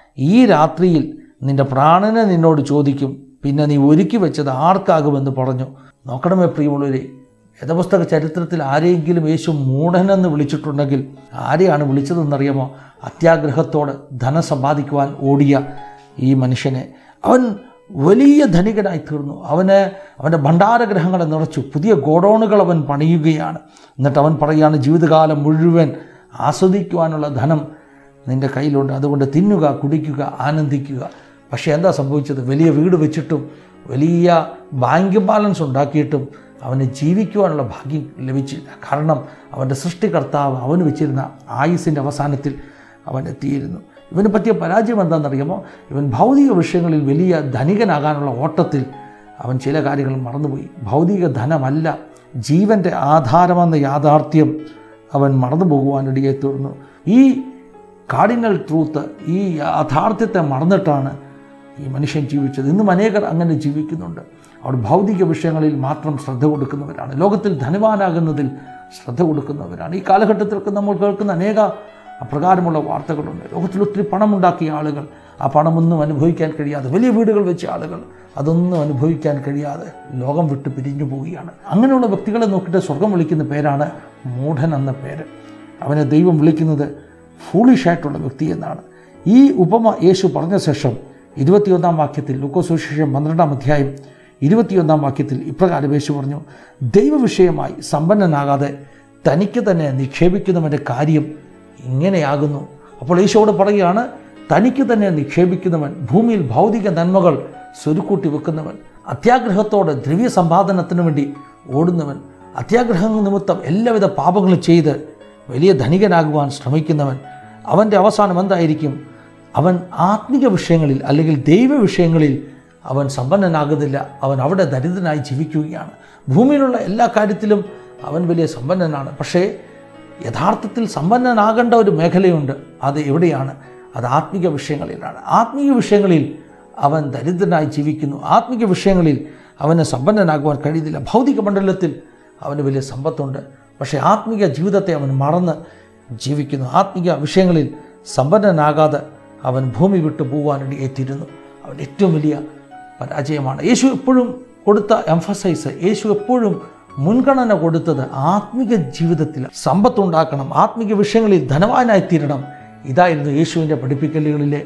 ഈ രാത്രിയിൽ നിന്റെ പ്രാണനെ നിന്നോട് ചോദിക്കും പിന്നെ നീ ഒരുക്കി വെച്ചത് ആർക്കാകുമെന്ന് പറഞ്ഞു നോക്കണമേ പ്രിയമുള്ളവരെ വേദപുസ്തക ചരിത്രത്തിൽ ആരെയെങ്കിലും യേശു മൂഢനെന്ന് വിളിച്ചിട്ടുണ്ടെങ്കിൽ ആരെയാണ് വിളിച്ചതെന്നറിയാമോ അത്യാഗ്രഹത്തോട് ധനം സമ്പാദിക്കുവാൻ ഓടിയ ഈ മനുഷ്യനെ അവൻ വലിയ ധനികനായി തീർന്നു അവന് അവൻ്റെ ഭണ്ഡാരഗ്രഹങ്ങളെ നിറച്ചു പുതിയ ഗോഡൗണുകൾ അവൻ പണിയുകയാണ് എന്നിട്ട് അവൻ പറയുകയാണ് ജീവിതകാലം മുഴുവൻ ആസ്വദിക്കുവാനുള്ള ധനം നിൻ്റെ കയ്യിലുണ്ട് അതുകൊണ്ട് തിന്നുക കുടിക്കുക ആനന്ദിക്കുക പക്ഷേ എന്താ സംഭവിച്ചത് വലിയ വീട് വെച്ചിട്ടും വലിയ ബാങ്ക് ബാലൻസ് ഉണ്ടാക്കിയിട്ടും അവന് ജീവിക്കുവാനുള്ള ഭാഗ്യം ലഭിച്ചില്ല കാരണം അവൻ്റെ സൃഷ്ടികർത്താവ് അവന് വെച്ചിരുന്ന ആയുസിൻ്റെ അവസാനത്തിൽ അവൻ എത്തിയിരുന്നു ഇവന് പറ്റിയ പരാജയം എന്താണെന്നറിയാമോ ഇവൻ ഭൗതിക വിഷയങ്ങളിൽ വലിയ ധനികനാകാനുള്ള ഓട്ടത്തിൽ അവൻ ചില കാര്യങ്ങൾ മറന്നുപോയി ഭൗതിക ധനമല്ല ജീവൻ്റെ ആധാരമെന്ന യാഥാർത്ഥ്യം അവൻ മറന്നു പോകുവാനിടയായി തീർന്നു ഈ കാർഡിനൽ ട്രൂത്ത് ഈ യാഥാർത്ഥ്യത്തെ മറന്നിട്ടാണ് ഈ മനുഷ്യൻ ജീവിച്ചത് ഇന്നും അനേകർ അങ്ങനെ ജീവിക്കുന്നുണ്ട് അവർ ഭൗതിക വിഷയങ്ങളിൽ മാത്രം ശ്രദ്ധ കൊടുക്കുന്നവരാണ് ലോകത്തിൽ ധനവാനാകുന്നതിൽ ശ്രദ്ധ കൊടുക്കുന്നവരാണ് ഈ കാലഘട്ടത്തിലൊക്കെ നമ്മൾ കേൾക്കുന്ന അനേക അപ്രകാരമുള്ള വാർത്തകളുണ്ട് ലോകത്തിൽ ഒത്തിരി പണമുണ്ടാക്കിയ ആളുകൾ ആ പണമൊന്നും അനുഭവിക്കാൻ കഴിയാതെ വലിയ വീടുകൾ വെച്ച ആളുകൾ അതൊന്നും അനുഭവിക്കാൻ കഴിയാതെ ലോകം വിട്ട് പിരിഞ്ഞു പോവുകയാണ് അങ്ങനെയുള്ള വ്യക്തികളെ നോക്കിയിട്ട് സ്വർഗം വിളിക്കുന്ന പേരാണ് മൂഢൻ എന്ന പേര് അവനെ ദൈവം വിളിക്കുന്നത് ഫൂളിഷായിട്ടുള്ള വ്യക്തി എന്നാണ് ഈ ഉപമ യേശു പറഞ്ഞ ശേഷം ഇരുപത്തിയൊന്നാം വാക്യത്തിൽ ലുക്കോസുവിശേഷം പന്ത്രണ്ടാം അധ്യായം ഇരുപത്തിയൊന്നാം വാക്യത്തിൽ ഇപ്രകാരം യേശു പറഞ്ഞു ദൈവവിഷയമായി സമ്പന്നനാകാതെ തനിക്ക് തന്നെ നിക്ഷേപിക്കുന്നവൻ്റെ കാര്യം ഇങ്ങനെയാകുന്നു അപ്പോൾ യേശുവോട് പറയുകയാണ് തനിക്ക് തന്നെ നിക്ഷേപിക്കുന്നവൻ ഭൂമിയിൽ ഭൗതിക നന്മകൾ സ്വരുക്കൂട്ടി വെക്കുന്നവൻ അത്യാഗ്രഹത്തോടെ ദ്രവ്യ സമ്പാദനത്തിന് വേണ്ടി ഓടുന്നവൻ അത്യാഗ്രഹം നിമിത്തം എല്ലാവിധ പാപങ്ങളും ചെയ്ത് വലിയ ധനികനാകുവാൻ ശ്രമിക്കുന്നവൻ അവൻ്റെ അവസാനം എന്തായിരിക്കും അവൻ ആത്മിക വിഷയങ്ങളിൽ അല്ലെങ്കിൽ ദൈവ വിഷയങ്ങളിൽ അവൻ സമ്പന്നനാകുന്നില്ല അവൻ അവിടെ ദരിദ്രനായി ജീവിക്കുകയാണ് ഭൂമിയിലുള്ള എല്ലാ കാര്യത്തിലും അവൻ വലിയ സമ്പന്നനാണ് പക്ഷേ യഥാർത്ഥത്തിൽ സമ്പന്നനാകേണ്ട ഒരു മേഖലയുണ്ട് അത് എവിടെയാണ് അത് ആത്മിക വിഷയങ്ങളിലാണ് ആത്മീയ വിഷയങ്ങളിൽ അവൻ ദരിദ്രനായി ജീവിക്കുന്നു ആത്മിക വിഷയങ്ങളിൽ അവന് സമ്പന്നനാകുവാൻ കഴിയുന്നില്ല ഭൗതിക മണ്ഡലത്തിൽ അവന് വലിയ സമ്പത്തുണ്ട് പക്ഷേ ആത്മിക ജീവിതത്തെ അവൻ മറന്ന് ജീവിക്കുന്നു ആത്മിക വിഷയങ്ങളിൽ സമ്പന്നനാകാതെ അവൻ ഭൂമി വിട്ടു പോകാനിടയെത്തിയിരുന്നു അവൻ ഏറ്റവും വലിയ പരാജയമാണ് യേശു എപ്പോഴും കൊടുത്ത എംഫസൈസ് യേശു എപ്പോഴും മുൻഗണന കൊടുത്തത് ആത്മിക ജീവിതത്തിൽ സമ്പത്തുണ്ടാക്കണം ആത്മിക വിഷയങ്ങളിൽ ധനവാനായി തീരണം ഇതായിരുന്നു യേശുവിൻ്റെ പഠിപ്പിക്കലുകളിലെ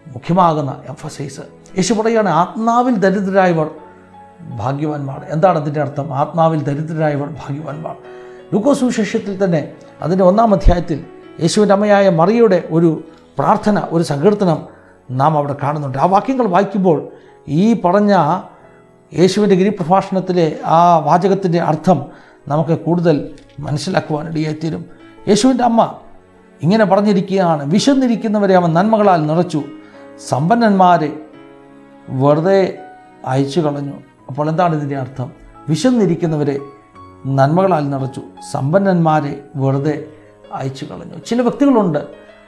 മുഖ്യമാകുന്ന എംഫസൈസ് യേശു പറയുകയാണ് ആത്മാവിൽ ദരിദ്രരായവർ ഭാഗ്യവാന്മാർ എന്താണ് അതിൻ്റെ അർത്ഥം ആത്മാവിൽ ദരിദ്രരായവർ ഭാഗ്യവാന്മാർ ലൂക്കോസ് സുവിശേഷത്തിൽ തന്നെ അതിൻ്റെ ഒന്നാം അധ്യായത്തിൽ യേശുവിൻ്റെ അമ്മയായ മറിയുടെ ഒരു പ്രാർത്ഥന ഒരു സങ്കീർത്തനം നാം അവിടെ കാണുന്നുണ്ട് ആ വാക്യങ്ങൾ വായിക്കുമ്പോൾ ഈ പറഞ്ഞ യേശുവിൻ്റെ ഗിരിപ്രഭാഷണത്തിലെ ആ വാചകത്തിൻ്റെ അർത്ഥം നമുക്ക് കൂടുതൽ മനസ്സിലാക്കുവാനിടയായിത്തീരും യേശുവിൻ്റെ അമ്മ ഇങ്ങനെ പറഞ്ഞിരിക്കുകയാണ് വിശന്നിരിക്കുന്നവരെ അവൻ നന്മകളാൽ നിറച്ചു സമ്പന്നന്മാരെ വെറുതെ അയച്ചു കളഞ്ഞു അപ്പോൾ എന്താണ് ഇതിൻ്റെ അർത്ഥം വിശന്നിരിക്കുന്നവരെ നന്മകളാൽ നിറച്ചു സമ്പന്നന്മാരെ വെറുതെ അയച്ചു കളഞ്ഞു ചില വ്യക്തികളുണ്ട്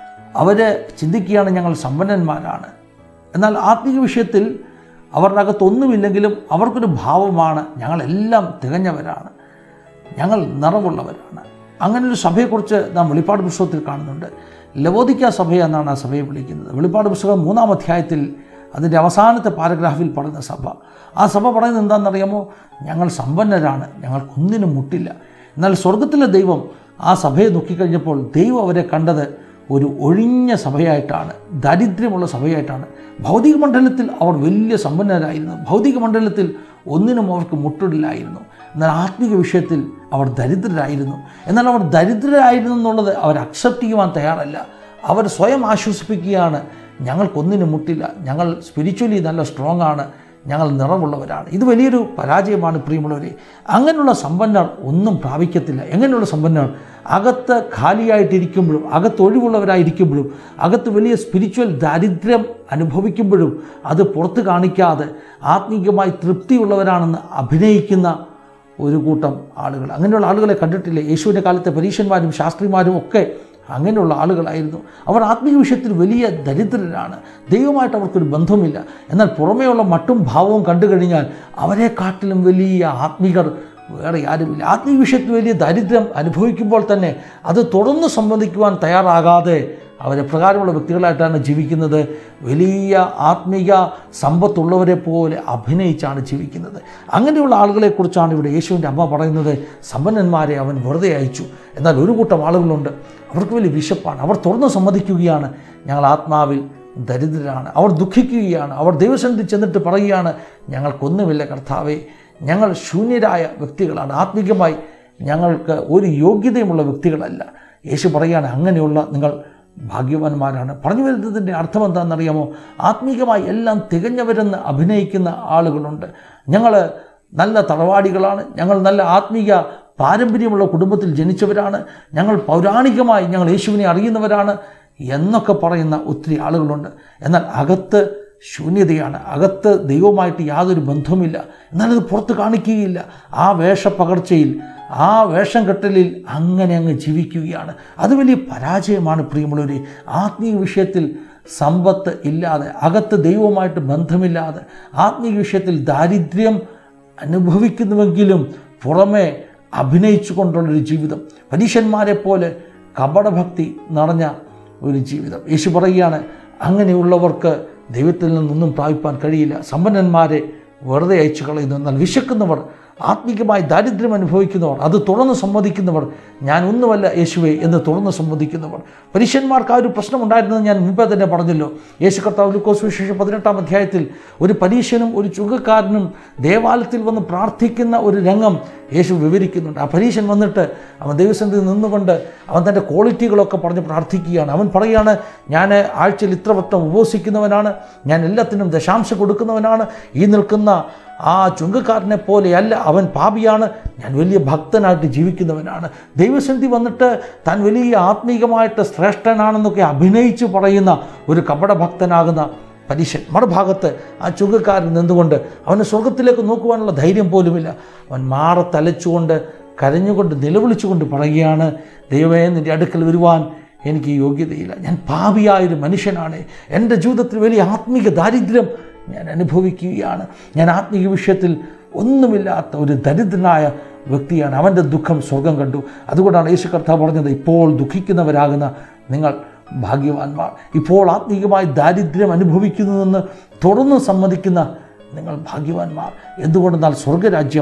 അവർ ചിന്തിക്കുകയാണ് ഞങ്ങൾ സമ്പന്നന്മാരാണ് എന്നാൽ ആത്മീയ വിഷയത്തിൽ അവരുടെ അകത്തൊന്നുമില്ലെങ്കിലും അവർക്കൊരു ഭാവമാണ് ഞങ്ങളെല്ലാം തികഞ്ഞവരാണ് ഞങ്ങൾ നിറവുള്ളവരാണ് അങ്ങനെ ഒരു സഭയെക്കുറിച്ച് നാം വെളിപ്പാട് പുസ്തകത്തിൽ കാണുന്നുണ്ട് ലവോദിക്ക സഭ എന്നാണ് ആ സഭയെ വിളിക്കുന്നത് വെളിപ്പാട് പുസ്തകം മൂന്നാം അധ്യായത്തിൽ അതിൻ്റെ അവസാനത്തെ പാരഗ്രാഫിൽ പറയുന്ന സഭ ആ സഭ പറയുന്നത് എന്താണെന്നറിയാമോ ഞങ്ങൾ സമ്പന്നരാണ് ഞങ്ങൾക്കൊന്നിനും മുട്ടില്ല എന്നാൽ സ്വർഗത്തിലെ ദൈവം ആ സഭയെ നോക്കിക്കഴിഞ്ഞപ്പോൾ ദൈവം അവരെ കണ്ടത് ഒരു ഒഴിഞ്ഞ സഭയായിട്ടാണ് ദാരിദ്ര്യമുള്ള സഭയായിട്ടാണ് ഭൗതിക മണ്ഡലത്തിൽ അവർ വലിയ സമ്പന്നരായിരുന്നു ഭൗതിക മണ്ഡലത്തിൽ ഒന്നിനും അവർക്ക് മുട്ടില്ലായിരുന്നു എന്നാൽ ആത്മീക വിഷയത്തിൽ അവർ ദരിദ്രരായിരുന്നു എന്നാൽ അവർ ദരിദ്രരായിരുന്നു എന്നുള്ളത് അവർ അക്സെപ്റ്റ് ചെയ്യുവാൻ തയ്യാറല്ല അവർ സ്വയം ആശ്വസിപ്പിക്കുകയാണ് ഞങ്ങൾക്കൊന്നിനും മുട്ടില്ല ഞങ്ങൾ സ്പിരിച്വലി നല്ല സ്ട്രോങ് ആണ് ഞങ്ങൾ നിറവുള്ളവരാണ് ഇത് വലിയൊരു പരാജയമാണ് പ്രിയമുള്ളവരെ അങ്ങനെയുള്ള സമ്പന്നർ ഒന്നും പ്രാപിക്കത്തില്ല എങ്ങനെയുള്ള സമ്പന്നർ അകത്ത് ഖാലിയായിട്ടിരിക്കുമ്പോഴും അകത്ത് ഒഴിവുള്ളവരായിരിക്കുമ്പോഴും അകത്ത് വലിയ സ്പിരിച്വൽ ദാരിദ്ര്യം അനുഭവിക്കുമ്പോഴും അത് പുറത്ത് കാണിക്കാതെ ആത്മീകമായി തൃപ്തിയുള്ളവരാണെന്ന് അഭിനയിക്കുന്ന ഒരു കൂട്ടം ആളുകൾ അങ്ങനെയുള്ള ആളുകളെ കണ്ടിട്ടില്ലേ യേശുവിൻ്റെ കാലത്തെ പരീക്ഷന്മാരും ശാസ്ത്രിമാരും ഒക്കെ അങ്ങനെയുള്ള ആളുകളായിരുന്നു അവർ ആത്മീയ വിഷയത്തിൽ വലിയ ദരിദ്രരാണ് ദൈവമായിട്ട് അവർക്കൊരു ബന്ധമില്ല എന്നാൽ പുറമേയുള്ള മട്ടും ഭാവവും കണ്ടു കഴിഞ്ഞാൽ അവരെക്കാട്ടിലും വലിയ ആത്മീകർ വേറെ ആരുമില്ല ആത്മീയ വിഷയത്തിൽ വലിയ ദരിദ്രം അനുഭവിക്കുമ്പോൾ തന്നെ അത് തുടർന്ന് സംബന്ധിക്കുവാൻ തയ്യാറാകാതെ അവരെപ്രകാരമുള്ള വ്യക്തികളായിട്ടാണ് ജീവിക്കുന്നത് വലിയ ആത്മീയ സമ്പത്തുള്ളവരെ പോലെ അഭിനയിച്ചാണ് ജീവിക്കുന്നത് അങ്ങനെയുള്ള ആളുകളെക്കുറിച്ചാണ് ഇവിടെ യേശുവിൻ്റെ അമ്മ പറയുന്നത് സമ്പന്നന്മാരെ അവൻ വെറുതെ അയച്ചു എന്നാൽ ഒരു കൂട്ടം ആളുകളുണ്ട് അവർക്ക് വലിയ വിശപ്പാണ് അവർ തുറന്ന് സമ്മതിക്കുകയാണ് ഞങ്ങൾ ആത്മാവിൽ ദരിദ്രരാണ് അവർ ദുഃഖിക്കുകയാണ് അവർ ദൈവസന്നിധി ചെന്നിട്ട് പറയുകയാണ് ഞങ്ങൾക്കൊന്നുമില്ല കർത്താവേ ഞങ്ങൾ ശൂന്യരായ വ്യക്തികളാണ് ആത്മീകമായി ഞങ്ങൾക്ക് ഒരു യോഗ്യതയുമുള്ള വ്യക്തികളല്ല യേശു പറയുകയാണ് അങ്ങനെയുള്ള നിങ്ങൾ ഭാഗ്യവാന്മാരാണ് പറഞ്ഞു വരുന്നതിൻ്റെ അർത്ഥം എന്താണെന്നറിയാമോ ആത്മീകമായി എല്ലാം തികഞ്ഞവരെന്ന് അഭിനയിക്കുന്ന ആളുകളുണ്ട് ഞങ്ങൾ നല്ല തറവാടികളാണ് ഞങ്ങൾ നല്ല ആത്മീക പാരമ്പര്യമുള്ള കുടുംബത്തിൽ ജനിച്ചവരാണ് ഞങ്ങൾ പൗരാണികമായി ഞങ്ങൾ യേശുവിനെ അറിയുന്നവരാണ് എന്നൊക്കെ പറയുന്ന ഒത്തിരി ആളുകളുണ്ട് എന്നാൽ അകത്ത് ശൂന്യതയാണ് അകത്ത് ദൈവമായിട്ട് യാതൊരു ബന്ധവുമില്ല എന്നാലത് പുറത്ത് കാണിക്കുകയില്ല ആ വേഷപ്പകർച്ചയിൽ ആ വേഷം കെട്ടലിൽ അങ്ങനെ അങ്ങ് ജീവിക്കുകയാണ് അത് വലിയ പരാജയമാണ് പ്രിയമുള്ളവരെ ആത്മീയ വിഷയത്തിൽ സമ്പത്ത് ഇല്ലാതെ അകത്ത് ദൈവവുമായിട്ട് ബന്ധമില്ലാതെ ആത്മീയ വിഷയത്തിൽ ദാരിദ്ര്യം അനുഭവിക്കുന്നുവെങ്കിലും പുറമെ അഭിനയിച്ചു കൊണ്ടുള്ളൊരു ജീവിതം പരീക്ഷന്മാരെ പോലെ കപടഭക്തി നിറഞ്ഞ ഒരു ജീവിതം യേശു പറയുകയാണ് അങ്ങനെയുള്ളവർക്ക് ദൈവത്തിൽ നിന്നൊന്നും പ്രാപിപ്പാൻ കഴിയില്ല സമ്പന്നന്മാരെ വെറുതെ അയച്ചു കളയുന്നു എന്നാൽ വിശക്കുന്നവർ ആത്മീകമായി ദാരിദ്ര്യം അനുഭവിക്കുന്നവർ അത് തുറന്ന് സമ്മതിക്കുന്നവർ ഞാൻ ഒന്നുമല്ല യേശുവെ എന്ന് തുറന്ന് സമ്മതിക്കുന്നവർ പരീക്ഷന്മാർക്ക് ആ ഒരു പ്രശ്നമുണ്ടായിരുന്നത് ഞാൻ മുമ്പേ തന്നെ പറഞ്ഞല്ലോ യേശു കർത്താവ് ലുക്കോസ് വിശേഷം പതിനെട്ടാം അധ്യായത്തിൽ ഒരു പരീക്ഷനും ഒരു ചുങ്കക്കാരനും ദേവാലയത്തിൽ വന്ന് പ്രാർത്ഥിക്കുന്ന ഒരു രംഗം യേശു വിവരിക്കുന്നുണ്ട് ആ പരീക്ഷൻ വന്നിട്ട് അവൻ ദൈവസന്നിധി നിന്നുകൊണ്ട് അവൻ തൻ്റെ ക്വാളിറ്റികളൊക്കെ പറഞ്ഞ് പ്രാർത്ഥിക്കുകയാണ് അവൻ പറയുകയാണ് ഞാൻ ആഴ്ചയിൽ ഇത്ര വട്ടം ഉപവസിക്കുന്നവനാണ് ഞാൻ എല്ലാത്തിനും ദശാംശം കൊടുക്കുന്നവനാണ് ഈ നിൽക്കുന്ന ആ ചുങ്കക്കാരനെ പോലെയല്ല അവൻ പാപിയാണ് ഞാൻ വലിയ ഭക്തനായിട്ട് ജീവിക്കുന്നവനാണ് ദൈവസന്ധി വന്നിട്ട് താൻ വലിയ ആത്മീകമായിട്ട് ശ്രേഷ്ഠനാണെന്നൊക്കെ അഭിനയിച്ച് പറയുന്ന ഒരു കപട ഭക്തനാകുന്ന പരീക്ഷൻ മറുഭാഗത്ത് ആ ചുങ്കക്കാരൻ നിന്നുകൊണ്ട് അവന് സ്വർഗത്തിലേക്ക് നോക്കുവാനുള്ള ധൈര്യം പോലുമില്ല അവൻ മാറ തലച്ചുകൊണ്ട് കരഞ്ഞുകൊണ്ട് നിലവിളിച്ചുകൊണ്ട് പറയുകയാണ് ദൈവമേ നിൻ്റെ അടുക്കൽ വരുവാൻ എനിക്ക് യോഗ്യതയില്ല ഞാൻ പാപിയായൊരു മനുഷ്യനാണ് എൻ്റെ ജീവിതത്തിൽ വലിയ ആത്മീക ദാരിദ്ര്യം ഞാൻ അനുഭവിക്കുകയാണ് ഞാൻ ആത്മീയ വിഷയത്തിൽ ഒന്നുമില്ലാത്ത ഒരു ദരിദ്രനായ വ്യക്തിയാണ് അവൻ്റെ ദുഃഖം സ്വർഗം കണ്ടു അതുകൊണ്ടാണ് യേശു കർത്താവ് പറഞ്ഞത് ഇപ്പോൾ ദുഃഖിക്കുന്നവരാകുന്ന നിങ്ങൾ ഭാഗ്യവാന്മാർ ഇപ്പോൾ ആത്മീയമായി ദാരിദ്ര്യം അനുഭവിക്കുന്നുവെന്ന് തുറന്ന് സമ്മതിക്കുന്ന നിങ്ങൾ ഭാഗ്യവാന്മാർ എന്തുകൊണ്ടെന്നാൽ സ്വർഗരാജ്യം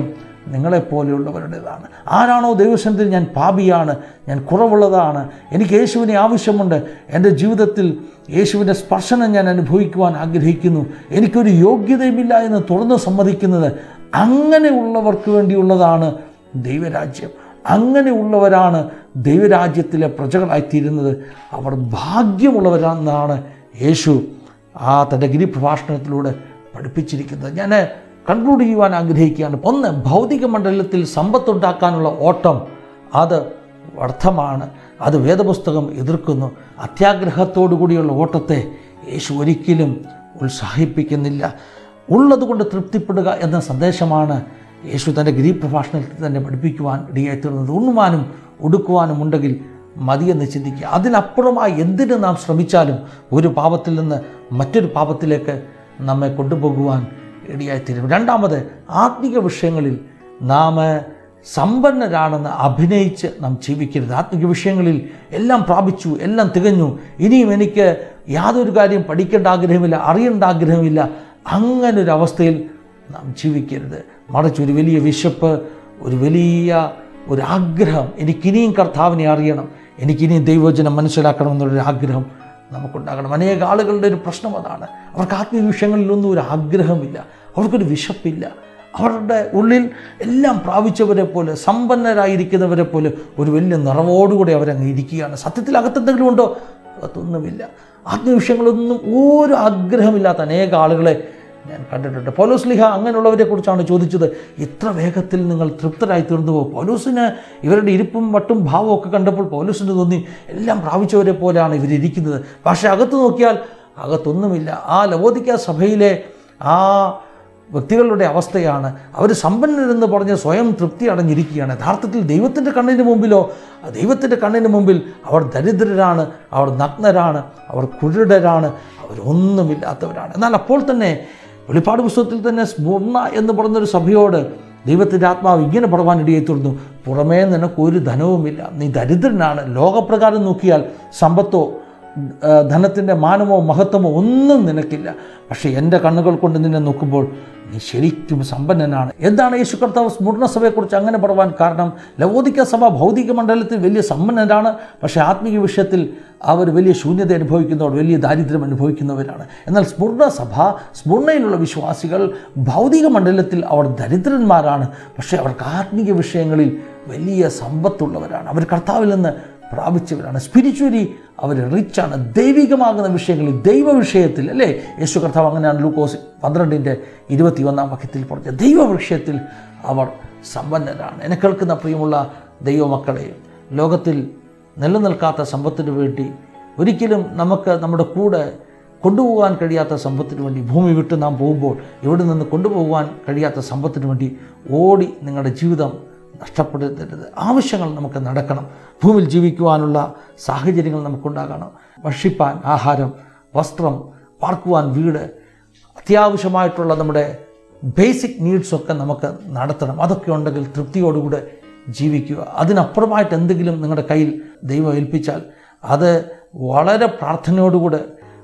നിങ്ങളെപ്പോലെയുള്ളവരുടേതാണ് ആരാണോ ദൈവസനത്തിൽ ഞാൻ പാപിയാണ് ഞാൻ കുറവുള്ളതാണ് എനിക്ക് യേശുവിനെ ആവശ്യമുണ്ട് എൻ്റെ ജീവിതത്തിൽ യേശുവിൻ്റെ സ്പർശനം ഞാൻ അനുഭവിക്കുവാൻ ആഗ്രഹിക്കുന്നു എനിക്കൊരു യോഗ്യതയുമില്ല എന്ന് തുറന്ന് സമ്മതിക്കുന്നത് അങ്ങനെയുള്ളവർക്ക് വേണ്ടിയുള്ളതാണ് ദൈവരാജ്യം അങ്ങനെയുള്ളവരാണ് ദൈവരാജ്യത്തിലെ പ്രജകളായിത്തീരുന്നത് അവർ ഭാഗ്യമുള്ളവരാണെന്നാണ് യേശു ആ തൻ്റെ ഗിരിപ്രഭാഷണത്തിലൂടെ പഠിപ്പിച്ചിരിക്കുന്നത് ഞാൻ കൺക്ലൂഡ് ചെയ്യുവാൻ ആഗ്രഹിക്കുകയാണ് ഒന്ന് ഭൗതിക മണ്ഡലത്തിൽ സമ്പത്തുണ്ടാക്കാനുള്ള ഓട്ടം അത് വ്യർത്ഥമാണ് അത് വേദപുസ്തകം എതിർക്കുന്നു അത്യാഗ്രഹത്തോടു കൂടിയുള്ള ഓട്ടത്തെ യേശു ഒരിക്കലും ഉത്സാഹിപ്പിക്കുന്നില്ല ഉള്ളതുകൊണ്ട് തൃപ്തിപ്പെടുക എന്ന സന്ദേശമാണ് യേശു തൻ്റെ ഗിരിപ്രഭാഷണത്തിൽ തന്നെ പഠിപ്പിക്കുവാൻ ഇടയായിത്തീർന്നത് ഉണ്ണുവാനും ഉടുക്കുവാനും ഉണ്ടെങ്കിൽ മതിയെന്ന് ചിന്തിക്കുക അതിനപ്പുറമായി എന്തിന് നാം ശ്രമിച്ചാലും ഒരു പാപത്തിൽ നിന്ന് മറ്റൊരു പാപത്തിലേക്ക് നമ്മെ കൊണ്ടുപോകുവാൻ ഇടയായിത്തീരും രണ്ടാമത് ആത്മിക വിഷയങ്ങളിൽ നാം സമ്പന്നരാണെന്ന് അഭിനയിച്ച് നാം ജീവിക്കരുത് ആത്മിക വിഷയങ്ങളിൽ എല്ലാം പ്രാപിച്ചു എല്ലാം തികഞ്ഞു ഇനിയും എനിക്ക് യാതൊരു കാര്യം പഠിക്കേണ്ട ആഗ്രഹമില്ല അറിയേണ്ട ആഗ്രഹമില്ല അങ്ങനൊരു അവസ്ഥയിൽ നാം ജീവിക്കരുത് മറിച്ച് ഒരു വലിയ വിശപ്പ് ഒരു വലിയ ഒരു ആഗ്രഹം എനിക്കിനിയും കർത്താവിനെ അറിയണം എനിക്കിനിയും ദൈവവചനം മനസ്സിലാക്കണം എന്നുള്ളൊരു ആഗ്രഹം നമുക്കുണ്ടാകണം അനേക ആളുകളുടെ ഒരു പ്രശ്നം അതാണ് അവർക്ക് ആത്മീയ വിഷയങ്ങളിലൊന്നും ഒരു ആഗ്രഹമില്ല അവർക്കൊരു വിശപ്പില്ല അവരുടെ ഉള്ളിൽ എല്ലാം പ്രാപിച്ചവരെ പോലെ സമ്പന്നരായിരിക്കുന്നവരെ പോലെ ഒരു വലിയ നിറവോടുകൂടി അവരങ്ങ് ഇരിക്കുകയാണ് സത്യത്തിൽ അകത്തെന്തെങ്കിലും ഉണ്ടോ അകത്തൊന്നുമില്ല ആത്മീയ വിഷയങ്ങളൊന്നും ഒരു ആഗ്രഹമില്ലാത്ത അനേക ആളുകളെ ഞാൻ കണ്ടിട്ടുണ്ട് പൗലോസ്ലിഹ അങ്ങനെയുള്ളവരെ കുറിച്ചാണ് ചോദിച്ചത് ഇത്ര വേഗത്തിൽ നിങ്ങൾ തൃപ്തരായി തീർന്നു പോകും പൗലോസിന് ഇവരുടെ ഇരിപ്പും വട്ടും ഭാവവും ഒക്കെ കണ്ടപ്പോൾ പൗലോസിന് തോന്നി എല്ലാം പ്രാപിച്ചവരെ പോലെയാണ് ഇവരിയ്ക്കുന്നത് പക്ഷേ അകത്ത് നോക്കിയാൽ അകത്തൊന്നുമില്ല ആ ലവോദിക്ക സഭയിലെ ആ വ്യക്തികളുടെ അവസ്ഥയാണ് അവർ സമ്പന്നരെന്ന് പറഞ്ഞ് സ്വയം തൃപ്തി അടഞ്ഞിരിക്കുകയാണ് യഥാർത്ഥത്തിൽ ദൈവത്തിൻ്റെ കണ്ണിന് മുമ്പിലോ ദൈവത്തിൻ്റെ കണ്ണിന് മുമ്പിൽ അവർ ദരിദ്രരാണ് അവർ നഗ്നരാണ് അവർ കുരുടരാണ് അവരൊന്നുമില്ലാത്തവരാണ് എന്നാൽ അപ്പോൾ തന്നെ വെളിപ്പാട് പുസ്തകത്തിൽ തന്നെ സ്മുർണ എന്ന് പറഞ്ഞൊരു സഭയോട് ദൈവത്തിൻ്റെ ആത്മാവ് ഇങ്ങനെ പറയുവാൻ ഇടയായി തീർന്നു പുറമേ നിനക്ക് ഒരു ധനവുമില്ല നീ ദരിദ്രനാണ് ലോകപ്രകാരം നോക്കിയാൽ സമ്പത്തോ ആ, ധനത്തിൻ്റെ മാനമോ മഹത്വമോ ഒന്നും നിനക്കില്ല പക്ഷേ എൻ്റെ കണ്ണുകൾ കൊണ്ട് നിന്നെ നോക്കുമ്പോൾ നീ ശരിക്കും സമ്പന്നനാണ് എന്താണ് യേശു കർത്താവ് സ്മുർണ സഭയെക്കുറിച്ച് അങ്ങനെ പറയുവാൻ കാരണം ലവോദിക്ക സഭ ഭൗതിക മണ്ഡലത്തിൽ വലിയ സമ്പന്നരാണ് പക്ഷേ ആത്മീയ വിഷയത്തിൽ അവർ വലിയ ശൂന്യത അനുഭവിക്കുന്നവർ വലിയ ദാരിദ്ര്യം അനുഭവിക്കുന്നവരാണ് എന്നാൽ സ്മുർണ സഭ സ്മുർണയിലുള്ള വിശ്വാസികൾ ഭൗതിക മണ്ഡലത്തിൽ അവർ ദരിദ്രന്മാരാണ് പക്ഷേ അവർക്ക് ആത്മീയ വിഷയങ്ങളിൽ വലിയ സമ്പത്തുള്ളവരാണ് അവർ കർത്താവിൽ നിന്ന് പ്രാപിച്ചവരാണ് സ്പിരിച്വലി അവർ റിച്ചാണ് ദൈവികമാകുന്ന വിഷയങ്ങളിൽ ദൈവ വിഷയത്തിൽ അല്ലേ യേശു കർത്താവ് അങ്ങനെയാണ് ലൂക്കോസ് പന്ത്രണ്ടിൻ്റെ ഇരുപത്തി ഒന്നാം വാക്യത്തിൽ പറഞ്ഞത് ദൈവ വിഷയത്തിൽ അവർ സമ്പന്നരാണ് എന്നെ കേൾക്കുന്ന പ്രിയമുള്ള ദൈവമക്കളെ ലോകത്തിൽ നിലനിൽക്കാത്ത സമ്പത്തിന് വേണ്ടി ഒരിക്കലും നമുക്ക് നമ്മുടെ കൂടെ കൊണ്ടുപോകാൻ കഴിയാത്ത സമ്പത്തിന് വേണ്ടി ഭൂമി വിട്ട് നാം പോകുമ്പോൾ ഇവിടെ നിന്ന് കൊണ്ടുപോകാൻ കഴിയാത്ത സമ്പത്തിന് വേണ്ടി ഓടി നിങ്ങളുടെ ജീവിതം നഷ്ടപ്പെടുത്തരുത് ആവശ്യങ്ങൾ നമുക്ക് നടക്കണം ഭൂമിയിൽ ജീവിക്കുവാനുള്ള സാഹചര്യങ്ങൾ നമുക്കുണ്ടാകണം ഭക്ഷിപ്പാൻ ആഹാരം വസ്ത്രം പാർക്കുവാൻ വീട് അത്യാവശ്യമായിട്ടുള്ള നമ്മുടെ ബേസിക് നീഡ്സൊക്കെ നമുക്ക് നടത്തണം അതൊക്കെ ഉണ്ടെങ്കിൽ തൃപ്തിയോടുകൂടെ ജീവിക്കുക അതിനപ്പുറമായിട്ട് എന്തെങ്കിലും നിങ്ങളുടെ കയ്യിൽ ദൈവം ഏൽപ്പിച്ചാൽ അത് വളരെ പ്രാർത്ഥനയോടുകൂടെ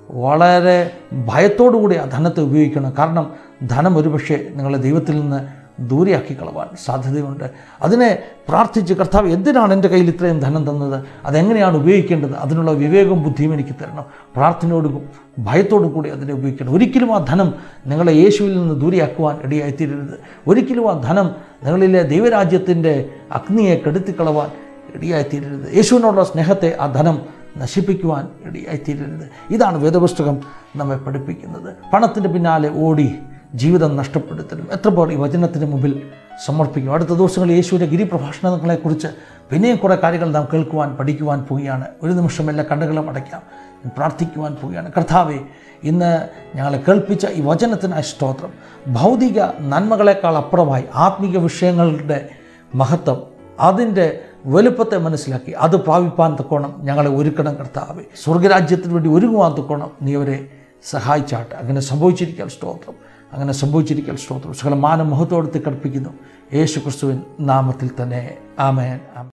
വളരെ ഭയത്തോടുകൂടി ആ ധനത്തെ ഉപയോഗിക്കണം കാരണം ധനം ഒരുപക്ഷെ നിങ്ങളെ ദൈവത്തിൽ നിന്ന് ദൂരെയാക്കി കളവാൻ സാധ്യതയുണ്ട് അതിനെ പ്രാർത്ഥിച്ച് കർത്താവ് എന്തിനാണ് എൻ്റെ കയ്യിൽ ഇത്രയും ധനം തന്നത് അതെങ്ങനെയാണ് ഉപയോഗിക്കേണ്ടത് അതിനുള്ള വിവേകവും ബുദ്ധിയും എനിക്ക് തരണം പ്രാർത്ഥനയോടും ഭയത്തോടും കൂടി അതിനെ ഉപയോഗിക്കണം ഒരിക്കലും ആ ധനം നിങ്ങളെ യേശുവിൽ നിന്ന് ദൂരെയാക്കുവാൻ ഇടയായിത്തീരരുത് ഒരിക്കലും ആ ധനം നിങ്ങളിലെ ദൈവരാജ്യത്തിൻ്റെ അഗ്നിയെ കെടുത്തിക്കളവാൻ ഇടയായിത്തീരരുത് യേശുവിനോടുള്ള സ്നേഹത്തെ ആ ധനം നശിപ്പിക്കുവാൻ ഇടയായിത്തീരരുത് ഇതാണ് വേദപുസ്തകം നമ്മെ പഠിപ്പിക്കുന്നത് പണത്തിൻ്റെ പിന്നാലെ ഓടി ജീവിതം നഷ്ടപ്പെടുത്തലും എത്ര പേർ ഈ വചനത്തിന് മുമ്പിൽ സമർപ്പിക്കും അടുത്ത ദിവസങ്ങളിൽ യേശുവിൻ്റെ ഗിരിപ്രഭാഷണങ്ങളെക്കുറിച്ച് പിന്നെയും കുറേ കാര്യങ്ങൾ നാം കേൾക്കുവാൻ പഠിക്കുവാൻ പോവുകയാണ് ഒരു നിമിഷം എല്ലാ കണ്ണുകളും അടയ്ക്കാം പ്രാർത്ഥിക്കുവാൻ പോവുകയാണ് കർത്താവെ ഇന്ന് ഞങ്ങളെ കേൾപ്പിച്ച ഈ വചനത്തിനായി സ്തോത്രം ഭൗതിക നന്മകളെക്കാൾ അപ്പുറമായി ആത്മീക വിഷയങ്ങളുടെ മഹത്വം അതിൻ്റെ വലുപ്പത്തെ മനസ്സിലാക്കി അത് പ്രാപിപ്പാൻ തക്കോണം ഞങ്ങളെ ഒരുക്കണം കർത്താവെ സ്വർഗരാജ്യത്തിന് വേണ്ടി ഒരുങ്ങുവാൻ തക്കോണം നീ അവരെ സഹായിച്ചാട്ടെ അങ്ങനെ സംഭവിച്ചിരിക്കാൻ സ്തോത്രം അങ്ങനെ സംഭവിച്ചിരിക്കാൻ സ്തോത്രം സകല മാനം മഹത്വത്തോടെ കൽപ്പിക്കുന്നു യേശു ക്രിസ്തുവിൻ നാമത്തിൽ തന്നെ ആമേൻ ആമേൻ